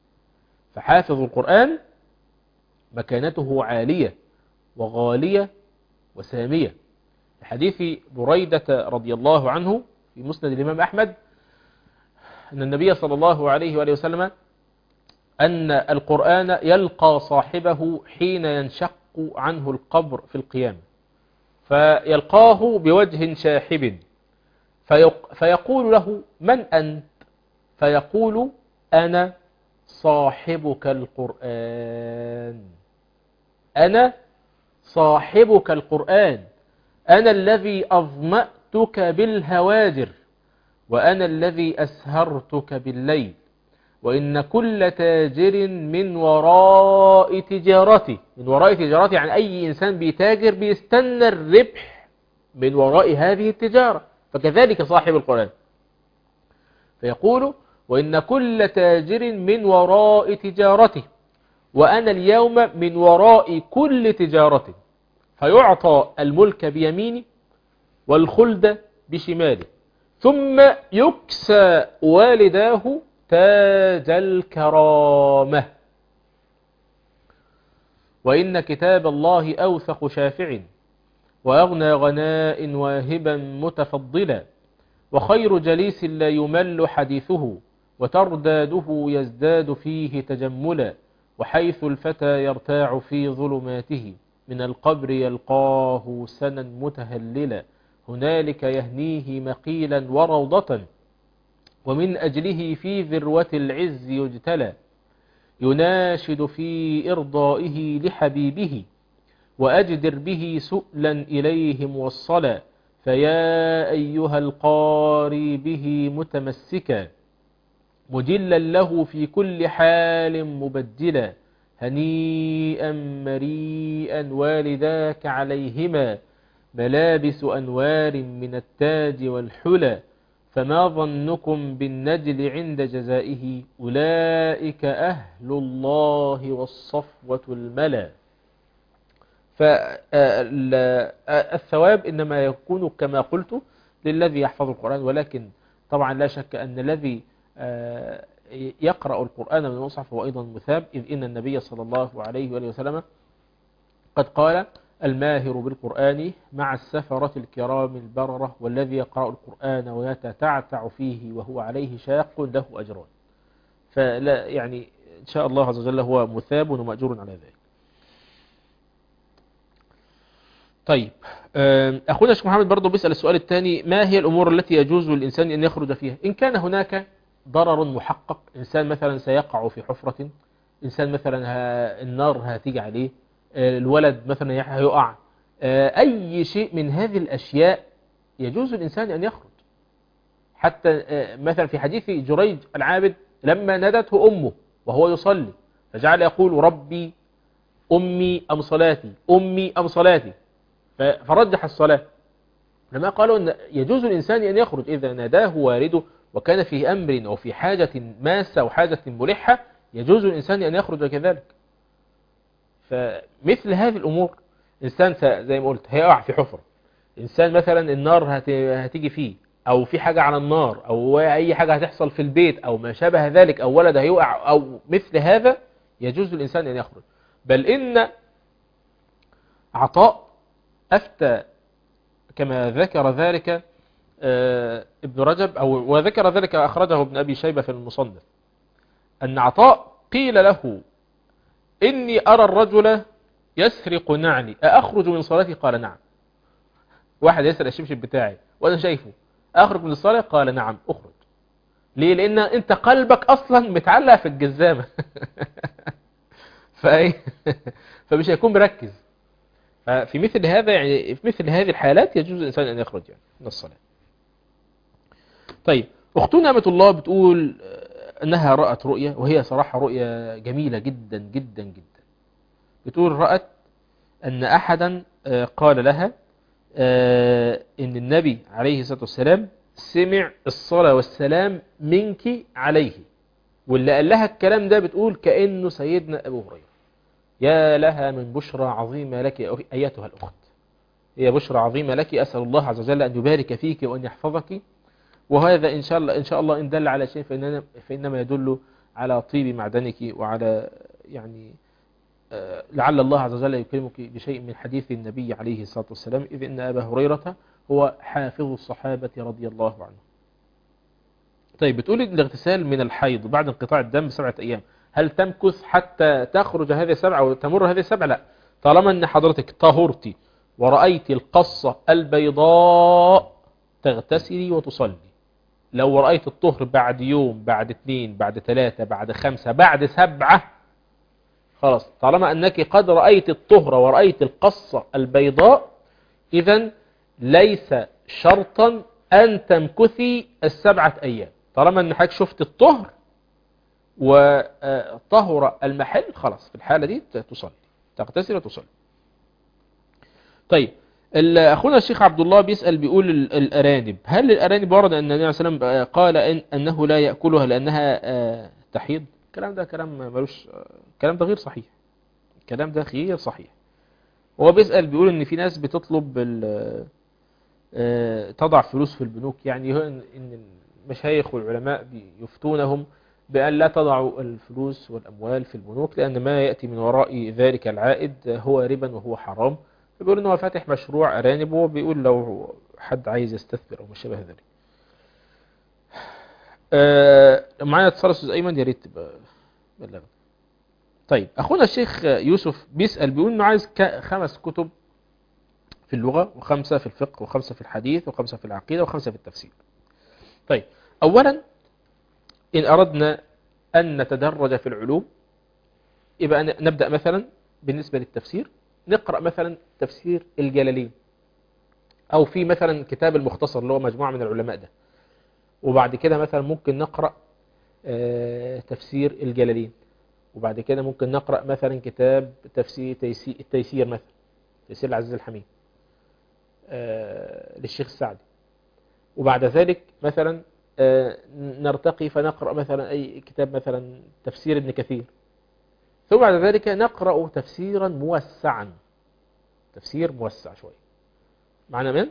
فحافظ القرآن مكانته عالية وغالية وسامية حديث بريدة رضي الله عنه في مسند الإمام أحمد أن النبي صلى الله عليه وآله وسلم أن القرآن يلقى صاحبه حين ينشق عنه القبر في القيامة فيلقاه بوجه شاحب فيقول له من أنت فيقول أنا صاحبك القرآن أنا صاحبك القرآن أنا الذي أظمأتك بالهواجر وأنا الذي أسهرتك بالليل وإن كل تاجر من وراء تجارته من وراء تجارته يعني أي إنسان بيتاجر بيستنى الربح من وراء هذه التجارة فكذلك صاحب القرآن فيقول وإن كل تاجر من وراء تجارته وأنا اليوم من وراء كل تجارته فيعطى الملك بيمينه والخلد بشماله ثم يكسى والداه تاج الكرامة وإن كتاب الله أوثق شافع وأغنى غناء واهبا متفضلا وخير جليس لا يمل حديثه وترداده يزداد فيه تجملا وحيث الفتى يرتاع في ظلماته من القبر يلقاه سنا متهللا هنالك يهنيه مقيلا وروضة ومن أجله في ذروة العز يجتلى يناشد في إرضائه لحبيبه وأجدر به سؤلا إليه موصلا فيا أيها القاري به متمسكا مجلا له في كل حال مبدلا هنيئا مريئا والداك عليهما ملابس أنوار من التاج والحلى فما ظنكم بالنجل عند جزائه أولئك أهل الله والصفوة الملا فالثواب إنما يكون كما قلت للذي يحفظ القرآن ولكن طبعا لا شك أن الذي يقرأ القرآن من المصحف هو أيضا مثاب إذ إن النبي صلى الله عليه وآله وسلم قد قال الماهر بالقرآن مع السفرة الكرام البررة والذي يقرأ القرآن ويتتعتع فيه وهو عليه شاق له أجران فلا يعني إن شاء الله عز وجل هو مثاب ومأجور على ذلك طيب أخونا الشيخ محمد برضه بيسأل السؤال الثاني ما هي الأمور التي يجوز للإنسان أن يخرج فيها إن كان هناك ضرر محقق إنسان مثلا سيقع في حفرة إنسان مثلا النار هتيجي عليه الولد مثلا هيقع أي شيء من هذه الأشياء يجوز الإنسان أن يخرج حتى مثلا في حديث جريج العابد لما نادته أمه وهو يصلي فجعل يقول ربي أمي أم صلاتي أمي أم صلاتي فرجح الصلاة لما قالوا أن يجوز الإنسان أن يخرج إذا ناداه والده وكان في أمر أو في حاجة ماسة أو حاجة ملحة يجوز الإنسان أن يخرج كذلك فمثل هذه الأمور إنسان زي ما قلت هيقع في حفرة إنسان مثلا النار هتيجي فيه أو في حاجة على النار أو أي حاجة هتحصل في البيت أو ما شابه ذلك أو ولد هيقع أو مثل هذا يجوز الإنسان أن يخرج بل إن عطاء أفتى كما ذكر ذلك آه، ابن رجب أو وذكر ذلك أخرجه ابن أبي شيبة في المصنف أن عطاء قيل له إني أرى الرجل يسرق نعلي أأخرج من صلاتي قال نعم واحد يسرق الشبشب بتاعي وأنا شايفه أخرج من الصلاة قال نعم أخرج ليه لأن أنت قلبك أصلا متعلق في الجزامة فأي فمش هيكون مركز ففي مثل هذا يعني في مثل هذه الحالات يجوز الإنسان أن يخرج يعني من الصلاة طيب أختنا أمة الله بتقول آه، أنها رأت رؤية وهي صراحة رؤية جميلة جدا جدا جدا بتقول رأت أن أحدا آه، قال لها آه، إن النبي عليه الصلاة والسلام سمع الصلاة والسلام منك عليه واللي قال لها الكلام ده بتقول كأنه سيدنا أبو هريرة يا لها من بشرى عظيمة لك يا أخي- أيتها الأخت هي بشرى عظيمة لك أسأل الله عز وجل أن يبارك فيك وأن يحفظك وهذا إن شاء الله إن شاء الله إن دل على شيء فإننا فإنما يدل على طيب معدنك وعلى يعني آه، لعل الله عز وجل يكرمك بشيء من حديث النبي عليه الصلاة والسلام إذ إن أبا هريرة هو حافظ الصحابة رضي الله عنه طيب بتقول الاغتسال من الحيض بعد انقطاع الدم بسبعة أيام هل تمكث حتى تخرج هذه السبعة أو تمر هذه السبعة لا طالما أن حضرتك طهرتي ورأيت القصة البيضاء تغتسلي وتصلي لو رأيت الطهر بعد يوم بعد اثنين بعد ثلاثة بعد خمسة بعد سبعة خلاص طالما أنك قد رأيت الطهر ورأيت القصة البيضاء إذا ليس شرطا أن تمكثي السبعة أيام طالما أن حضرتك شفت الطهر وطهر المحل خلاص في الحالة دي تصلي تغتسل وتصلي طيب ال- أخونا الشيخ عبد الله بيسأل بيقول ال- الأرانب هل الأرانب ورد أن النبي صلى الله عليه وسلم قال إن أنه لا يأكلها لأنها آه، تحيض الكلام ده كلام ملوش آه، الكلام ده غير صحيح الكلام ده غير صحيح هو بيسأل بيقول ان في ناس بتطلب ال- آه، تضع فلوس في البنوك يعني هو ان إن المشايخ والعلماء بيفتونهم بأن لا تضعوا الفلوس والأموال في البنوك لأن ما يأتي من وراء ذلك العائد هو ربا وهو حرام فبيقول انه هو فاتح مشروع أرانب وبيقول لو حد عايز يستثمر أو ما شابه ذلك آه، معايا اتصال استاذ ايمن يا ريت تبقى بلغنا طيب اخونا الشيخ يوسف بيسال بيقول انه عايز ك- خمس كتب في اللغه وخمسه في الفقه وخمسه في الحديث وخمسه في العقيده وخمسه في التفسير طيب اولا ان اردنا ان نتدرج في العلوم يبقى ن- نبدا مثلا بالنسبه للتفسير نقرا مثلا تفسير الجلالين او في مثلا كتاب المختصر اللي هو مجموعه من العلماء ده وبعد كده مثلا ممكن نقرأ آه، تفسير الجلالين وبعد كده ممكن نقرأ مثلا كتاب تفسير تيسير, التيسير مثلا تيسير العزيز الحميد آه، للشيخ السعدي وبعد ذلك مثلا آه، نرتقي فنقرأ مثلا أي كتاب مثلا تفسير ابن كثير ثم بعد ذلك نقرأ تفسيرا موسعا تفسير موسع شوي معنا من؟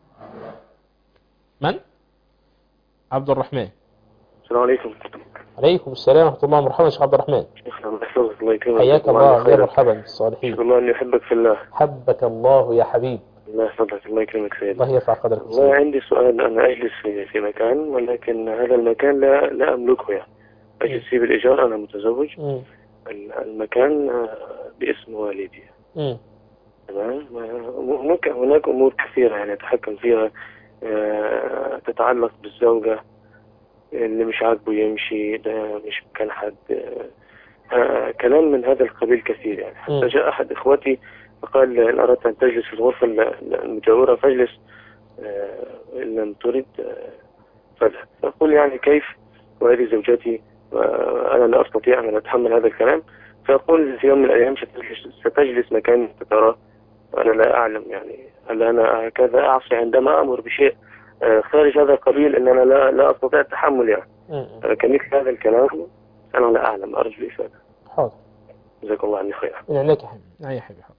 من؟ عبد الرحمن السلام عليكم عليكم السلام ورحمة الله وبركاته شيخ عبد الرحمن شيخنا الله يحفظك الله يكرمك حياك وجزاك الله يا خيرا. مرحبا بالصالحين أشهد الله أني أحبك في الله حبك الله يا حبيب الله يحفظك الله يكرمك سيدي الله يرفع قدرك والله وسلم. عندي سؤال أنا أجلس في, في مكان ولكن هذا المكان لا لا أملكه يعني أجلس فيه بالإيجار أنا متزوج مم. ال- المكان آه، باسم والدي مم. تمام آه، هناك هناك أمور كثيرة يعني أتحكم فيها آه، تتعلق بالزوجة اللي مش عاجبه يمشي ده مش مكان حد آه، آه، كلام من هذا القبيل كثير يعني حتى مم. جاء أحد إخوتي فقال إن أردت أن تجلس في الغرفة ال- المجاورة فاجلس آه، إن لم ترد آه، فاذهب فأقول يعني كيف وهذه زوجتي وأنا لا أستطيع أن أتحمل هذا الكلام فأقول في يوم من الأيام ستجلس, ستجلس مكان ترى وأنا لا أعلم يعني هل أنا هكذا أعصي عندما أمر بشيء آه، خارج هذا القبيل أن أنا لا, لا أستطيع التحمل يعني مم. لكن مثل هذا الكلام أنا لا أعلم أرجو الإفادة حاضر جزاك الله عني خيرا من عينيك يا حبيبي نعم يا حبيبي حاضر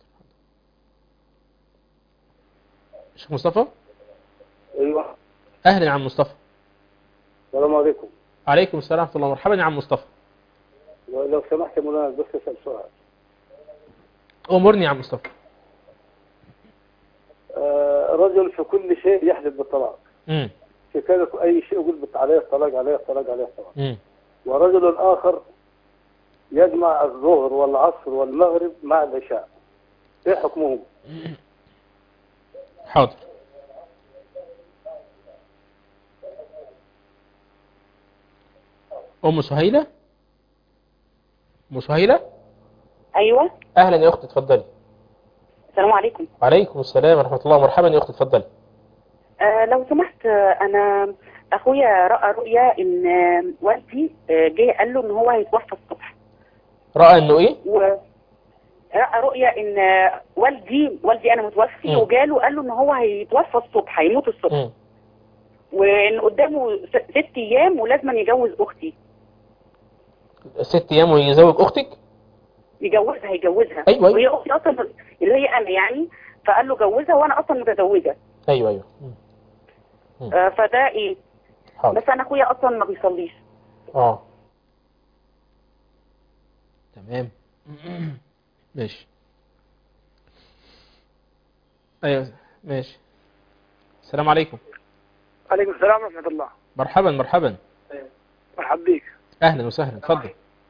شيخ مصطفى ايوه أهلا يا عم مصطفى السلام عليكم عليكم السلام ورحمة الله مرحبا يا عم مصطفى لو سمحت يا مولانا بس اسال سؤال أمرني يا عم مصطفى آه، رجل في كل شيء يحلف بالطلاق مم. في كذا أي شيء يقول بت- عليه الطلاق عليه الطلاق عليه الطلاق مم. ورجل آخر يجمع الظهر والعصر والمغرب مع العشاء ايه حكمهم؟ حاضر أم سهيلة أم سهيلة ايوه أهلا يا أختي اتفضلي السلام عليكم وعليكم السلام ورحمة الله مرحبا يا أختي اتفضلي آه لو سمحت آه، انا اخويا راى رؤيا ان آه، والدي آه، جه قال له ان هو هيتوفى الصبح رأى إنه إيه؟ و راى رؤيا ان آه، والدي والدي انا متوفي مم. وجاله قال له ان هو هيتوفى الصبح هيموت الصبح مم. وان قدامه س- ست ايام ولازم يجوز اختي ست أيام ويزوج أختك؟ يجوزها هيجوزها أيوة، أيوة. وهي اختي اصلا اللي هي انا يعني فقال له جوزها وانا اصلا متزوجه أيوه أيوه مم. مم. آه فده ايه حاضر بس انا اخويا اصلا ما بيصليش اه تمام ماشي ايوه ماشي السلام عليكم عليكم السلام ورحمة الله مرحبا مرحبا مرحبا بك اهلا وسهلا اتفضل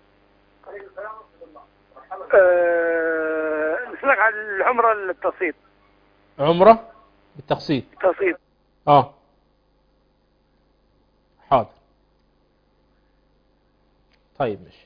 أه... نسألك عن العمرة التقسيط عمرة بالتقسيط التقسيط اه حاضر طيب ماشي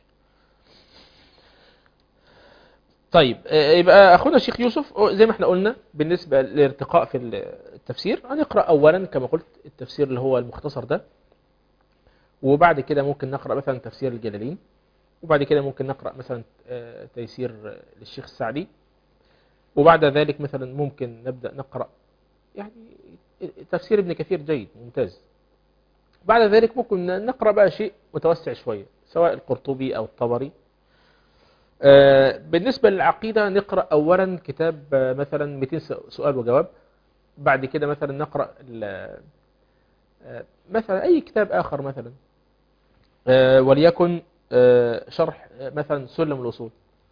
طيب آه، يبقى اخونا الشيخ يوسف آه، زي ما احنا قلنا بالنسبة للارتقاء في التفسير هنقرأ اولا كما قلت التفسير اللي هو المختصر ده وبعد كده ممكن نقرأ مثلا تفسير الجلالين وبعد كده ممكن نقرأ مثلا آه، تيسير آه، للشيخ السعدي وبعد ذلك مثلا ممكن نبدأ نقرأ يعني تفسير ابن كثير جيد ممتاز بعد ذلك ممكن نقرأ بقى شيء متوسع شوية سواء القرطبي أو الطبري آه، بالنسبة للعقيدة نقرأ أولا كتاب آه، مثلا 200 سؤال وجواب بعد كده مثلا نقرأ ال- آه، مثلا أي كتاب آخر مثلا آه، وليكن آه، شرح آه، مثلا سلم الوصول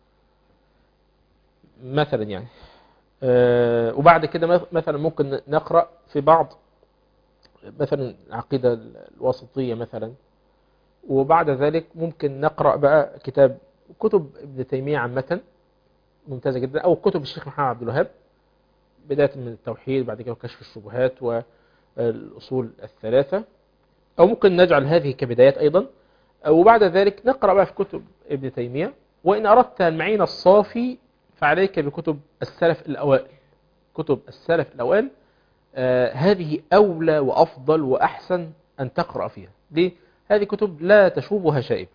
مثلا يعني آه، وبعد كده مث- مثلا ممكن نقرأ في بعض مثلا العقيدة الوسطية مثلا وبعد ذلك ممكن نقرأ بقى كتاب كتب ابن تيمية عامة ممتازة جدا أو كتب الشيخ محمد عبد الوهاب بداية من التوحيد بعد كده كشف الشبهات والأصول الثلاثة أو ممكن نجعل هذه كبدايات أيضا وبعد ذلك نقرأ بقى في كتب ابن تيمية وإن أردت المعين الصافي فعليك بكتب السلف الأوائل كتب السلف الأوائل آه هذه أولى وأفضل وأحسن أن تقرأ فيها ليه؟ هذه كتب لا تشوبها شائب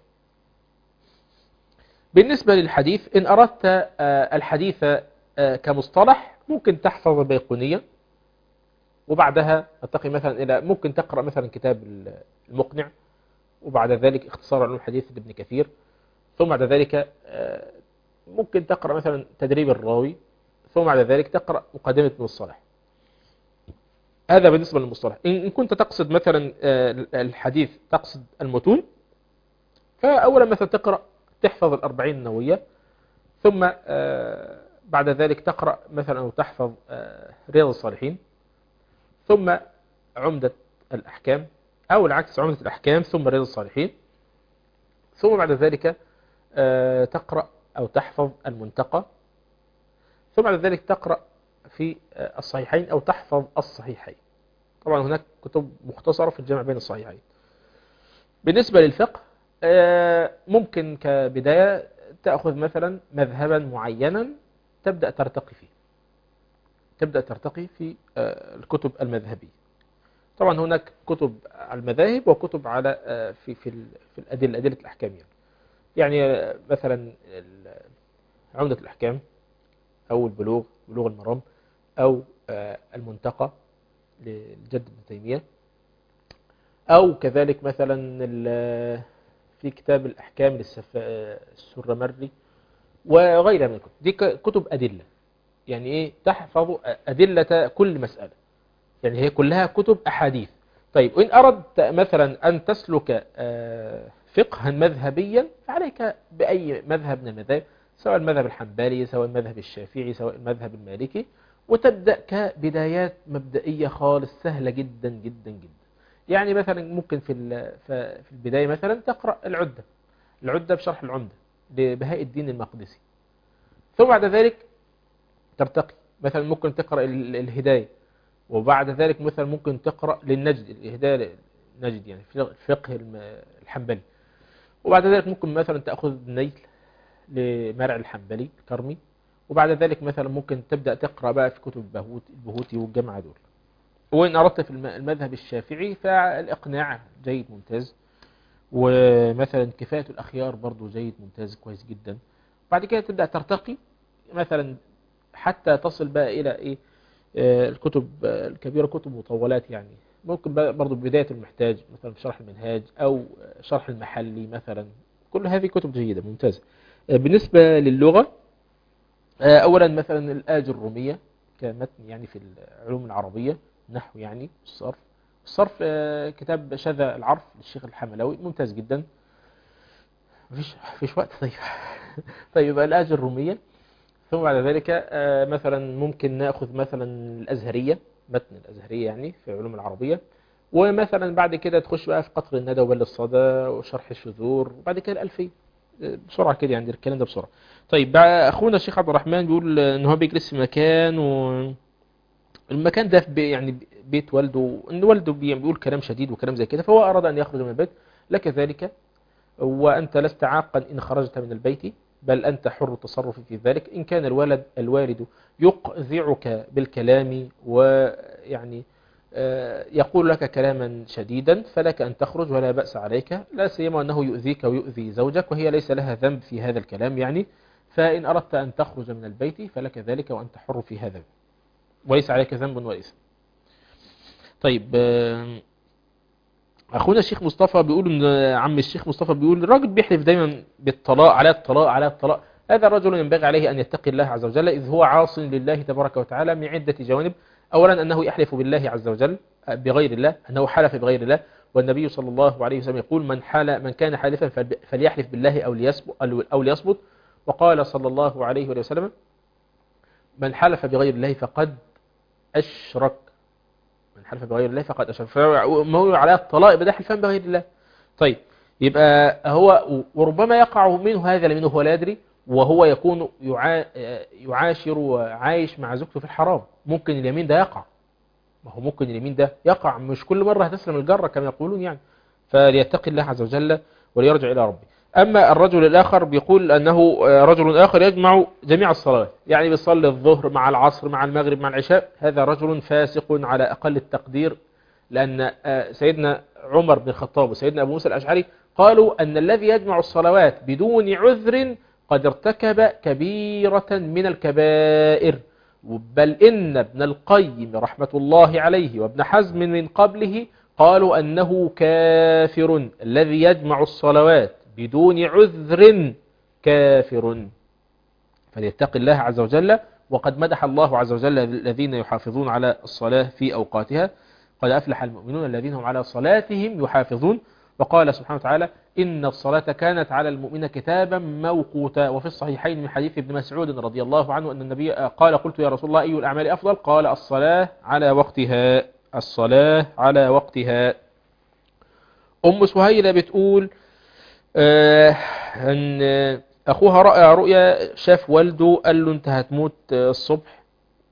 بالنسبة للحديث إن أردت آه الحديث آه كمصطلح ممكن تحفظ البيقونية وبعدها تتقي مثلا إلى ممكن تقرأ مثلا كتاب المقنع وبعد ذلك اختصار علوم الحديث لابن كثير ثم بعد ذلك آه ممكن تقرأ مثلا تدريب الراوي ثم بعد ذلك تقرأ مقدمة ابن الصالح هذا بالنسبة للمصطلح إن كنت تقصد مثلا الحديث تقصد المتون فأولا مثلا تقرأ تحفظ الأربعين النووية ثم بعد ذلك تقرأ مثلا أو تحفظ رياض الصالحين ثم عمدة الأحكام أو العكس عمدة الأحكام ثم رياض الصالحين ثم بعد ذلك تقرأ أو تحفظ المنتقى ثم بعد ذلك تقرأ في الصحيحين أو تحفظ الصحيحين طبعا هناك كتب مختصرة في الجمع بين الصحيحين بالنسبة للفقه ممكن كبداية تأخذ مثلا مذهبا معينا تبدأ ترتقي فيه تبدأ ترتقي في الكتب المذهبية طبعا هناك كتب على المذاهب وكتب على في في في الأدلة أدلة الأحكام يعني يعني مثلا عمدة الأحكام أو البلوغ بلوغ المرام أو المنتقى للجد ابن تيمية أو كذلك مثلا في كتاب الأحكام للسرمري وغيرها من الكتب دي كتب أدلة يعني إيه تحفظ أدلة كل مسألة يعني هي كلها كتب أحاديث طيب وإن أردت مثلا أن تسلك فقها مذهبيا فعليك بأي مذهب من المذاهب سواء المذهب الحنبلي سواء المذهب الشافعي سواء المذهب المالكي وتبدأ كبدايات مبدئية خالص سهلة جدا جدا جدا يعني مثلا ممكن في ال- ف- في البداية مثلا تقرأ العدة العدة بشرح العمدة لبهاء الدين المقدسي ثم بعد ذلك ترتقي مثلا ممكن تقرأ ال- الهداية وبعد ذلك مثلا ممكن تقرأ للنجد الهداية للنجد يعني في الفقه الم- الحنبلي وبعد ذلك ممكن مثلا تأخذ النيل لمرع الحنبلي الكرمي وبعد ذلك مثلا ممكن تبدأ تقرأ بقى في كتب البهوت البهوتي والجامعة دول وإن أردت في الم- المذهب الشافعي فالإقناع جيد ممتاز ومثلا كفاية الأخيار برضو جيد ممتاز كويس جدا بعد كده تبدأ ترتقي مثلا حتى تصل بقى إلى إيه آه، الكتب آه، الكبيرة كتب مطولات يعني ممكن بقى برضو بداية المحتاج مثلا في شرح المنهاج أو شرح المحلي مثلا كل هذه كتب جيدة ممتازة آه، بالنسبة للغة آه، أولا مثلا الآج الرومية كمتن يعني في العلوم العربية نحو يعني الصرف الصرف آه، كتاب شذا العرف للشيخ الحملاوي ممتاز جدا مفيش مفيش وقت طيب طيب يبقى الآج الرومية ثم بعد ذلك آه، مثلا ممكن ناخذ مثلا الازهريه متن الازهريه يعني في العلوم العربيه ومثلا بعد كده تخش بقى في قطر الندى وبل الصدى وشرح الشذور وبعد كده الالفيه آه، بسرعه كده يعني الكلام ده بسرعه طيب بقى اخونا الشيخ عبد الرحمن بيقول ان هو بيجلس في مكان و المكان ده في بي يعني بيت والده ان والده بي- بيقول كلام شديد وكلام زي كده فهو اراد ان يخرج من البيت لك ذلك وأنت لست عاقا إن خرجت من البيت بل أنت حر التصرف في ذلك إن كان الولد الوالد يقذعك بالكلام ويعني آه، يقول لك كلاما شديدا فلك أن تخرج ولا بأس عليك لا سيما أنه يؤذيك ويؤذي زوجك وهي ليس لها ذنب في هذا الكلام يعني فإن أردت أن تخرج من البيت فلك ذلك وأنت حر في هذا وليس عليك ذنب وليس طيب آه، اخونا الشيخ مصطفى بيقول ان عم الشيخ مصطفى بيقول الراجل بيحلف دايما بالطلاق على الطلاق على الطلاق هذا الرجل ينبغي عليه ان يتقي الله عز وجل اذ هو عاص لله تبارك وتعالى من عده جوانب اولا انه يحلف بالله عز وجل بغير الله انه حلف بغير الله والنبي صلى الله عليه وسلم يقول من حال من كان حالفا فل- فليحلف بالله او ليصمت او ليصمت وقال صلى الله عليه وآله وسلم من حلف بغير الله فقد اشرك من حلف بغير الله فقد أشرك فما هو على الطلاق يبقى ده حلفان بغير الله طيب يبقى هو وربما يقع منه هذا لمنه هو لا يدري وهو يكون يعا- يعاشر وعايش مع زوجته في الحرام ممكن اليمين ده يقع ما هو ممكن اليمين ده يقع مش كل مرة هتسلم الجرة كما يقولون يعني فليتقي الله عز وجل وليرجع إلى ربه أما الرجل الآخر بيقول أنه رجل آخر يجمع جميع الصلوات يعني بيصلي الظهر مع العصر مع المغرب مع العشاء هذا رجل فاسق على أقل التقدير لأن آه، سيدنا عمر بن الخطاب وسيدنا أبو موسى الأشعري قالوا أن الذي يجمع الصلوات بدون عذر قد ارتكب كبيرة من الكبائر بل إن ابن القيم رحمة الله عليه وابن حزم من قبله قالوا أنه كافر الذي يجمع الصلوات بدون عذر كافر فليتقي الله عز وجل وقد مدح الله عز وجل الذين يحافظون على الصلاة في أوقاتها قد أفلح المؤمنون الذين هم على صلاتهم يحافظون وقال سبحانه وتعالى إن الصلاة كانت على المؤمن كتابا موقوتا وفي الصحيحين من حديث ابن مسعود رضي الله عنه أن النبي قال قلت يا رسول الله أي الأعمال أفضل قال الصلاة على وقتها الصلاة على وقتها أم سهيلة بتقول آه أن أخوها رأى رؤيا شاف والده قال له أنت هتموت آه، الصبح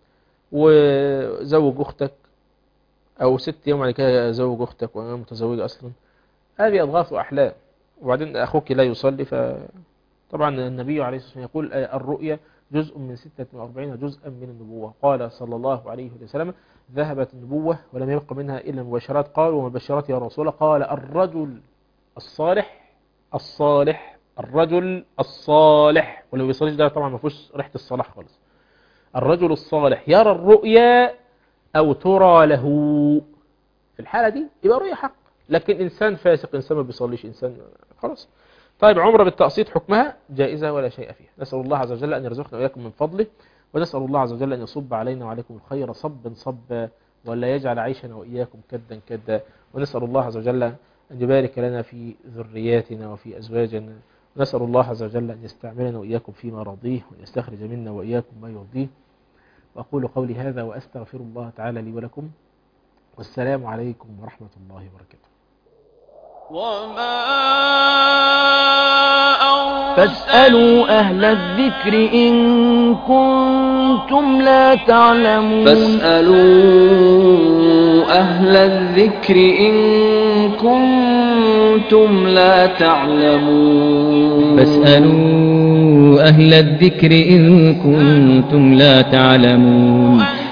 وزوج أختك أو ست يوم بعد كده زوج أختك وأنا متزوجة أصلا هذه أضغاث وأحلام وبعدين أخوك لا يصلي فطبعا النبي عليه الصلاة والسلام يقول آه، الرؤيا جزء من 46 جزءا من النبوة قال صلى الله عليه وسلم ذهبت النبوة ولم يبق منها إلا مبشرات قال ومبشرات يا رسول الله قال الرجل الصالح الصالح الرجل الصالح ولو بيصليش ده طبعا ما فيهوش ريحة الصلاح خالص الرجل الصالح يرى الرؤيا أو ترى له في الحالة دي يبقى رؤيا حق لكن إنسان فاسق إنسان ما بيصليش إنسان خلاص طيب عمرة بالتقسيط حكمها جائزة ولا شيء فيها نسأل الله عز وجل أن يرزقنا وإياكم من فضله ونسأل الله عز وجل أن يصب علينا وعليكم الخير صبا صبا ولا يجعل عيشنا وإياكم كدا كدا ونسأل الله عز وجل أن يبارك لنا في ذرياتنا وفي أزواجنا ونسأل الله عز وجل أن يستعملنا وإياكم فيما رضيه وأن يستخرج منا وإياكم ما يرضيه وأقول قولي هذا وأستغفر الله تعالى لي ولكم والسلام عليكم ورحمة الله وبركاته وما فاسألوا أهل الذكر إن كنتم لا تعلمون فاسألوا أهل الذكر إن كنتم لا تعلمون فاسألوا أهل الذكر إن كنتم لا تعلمون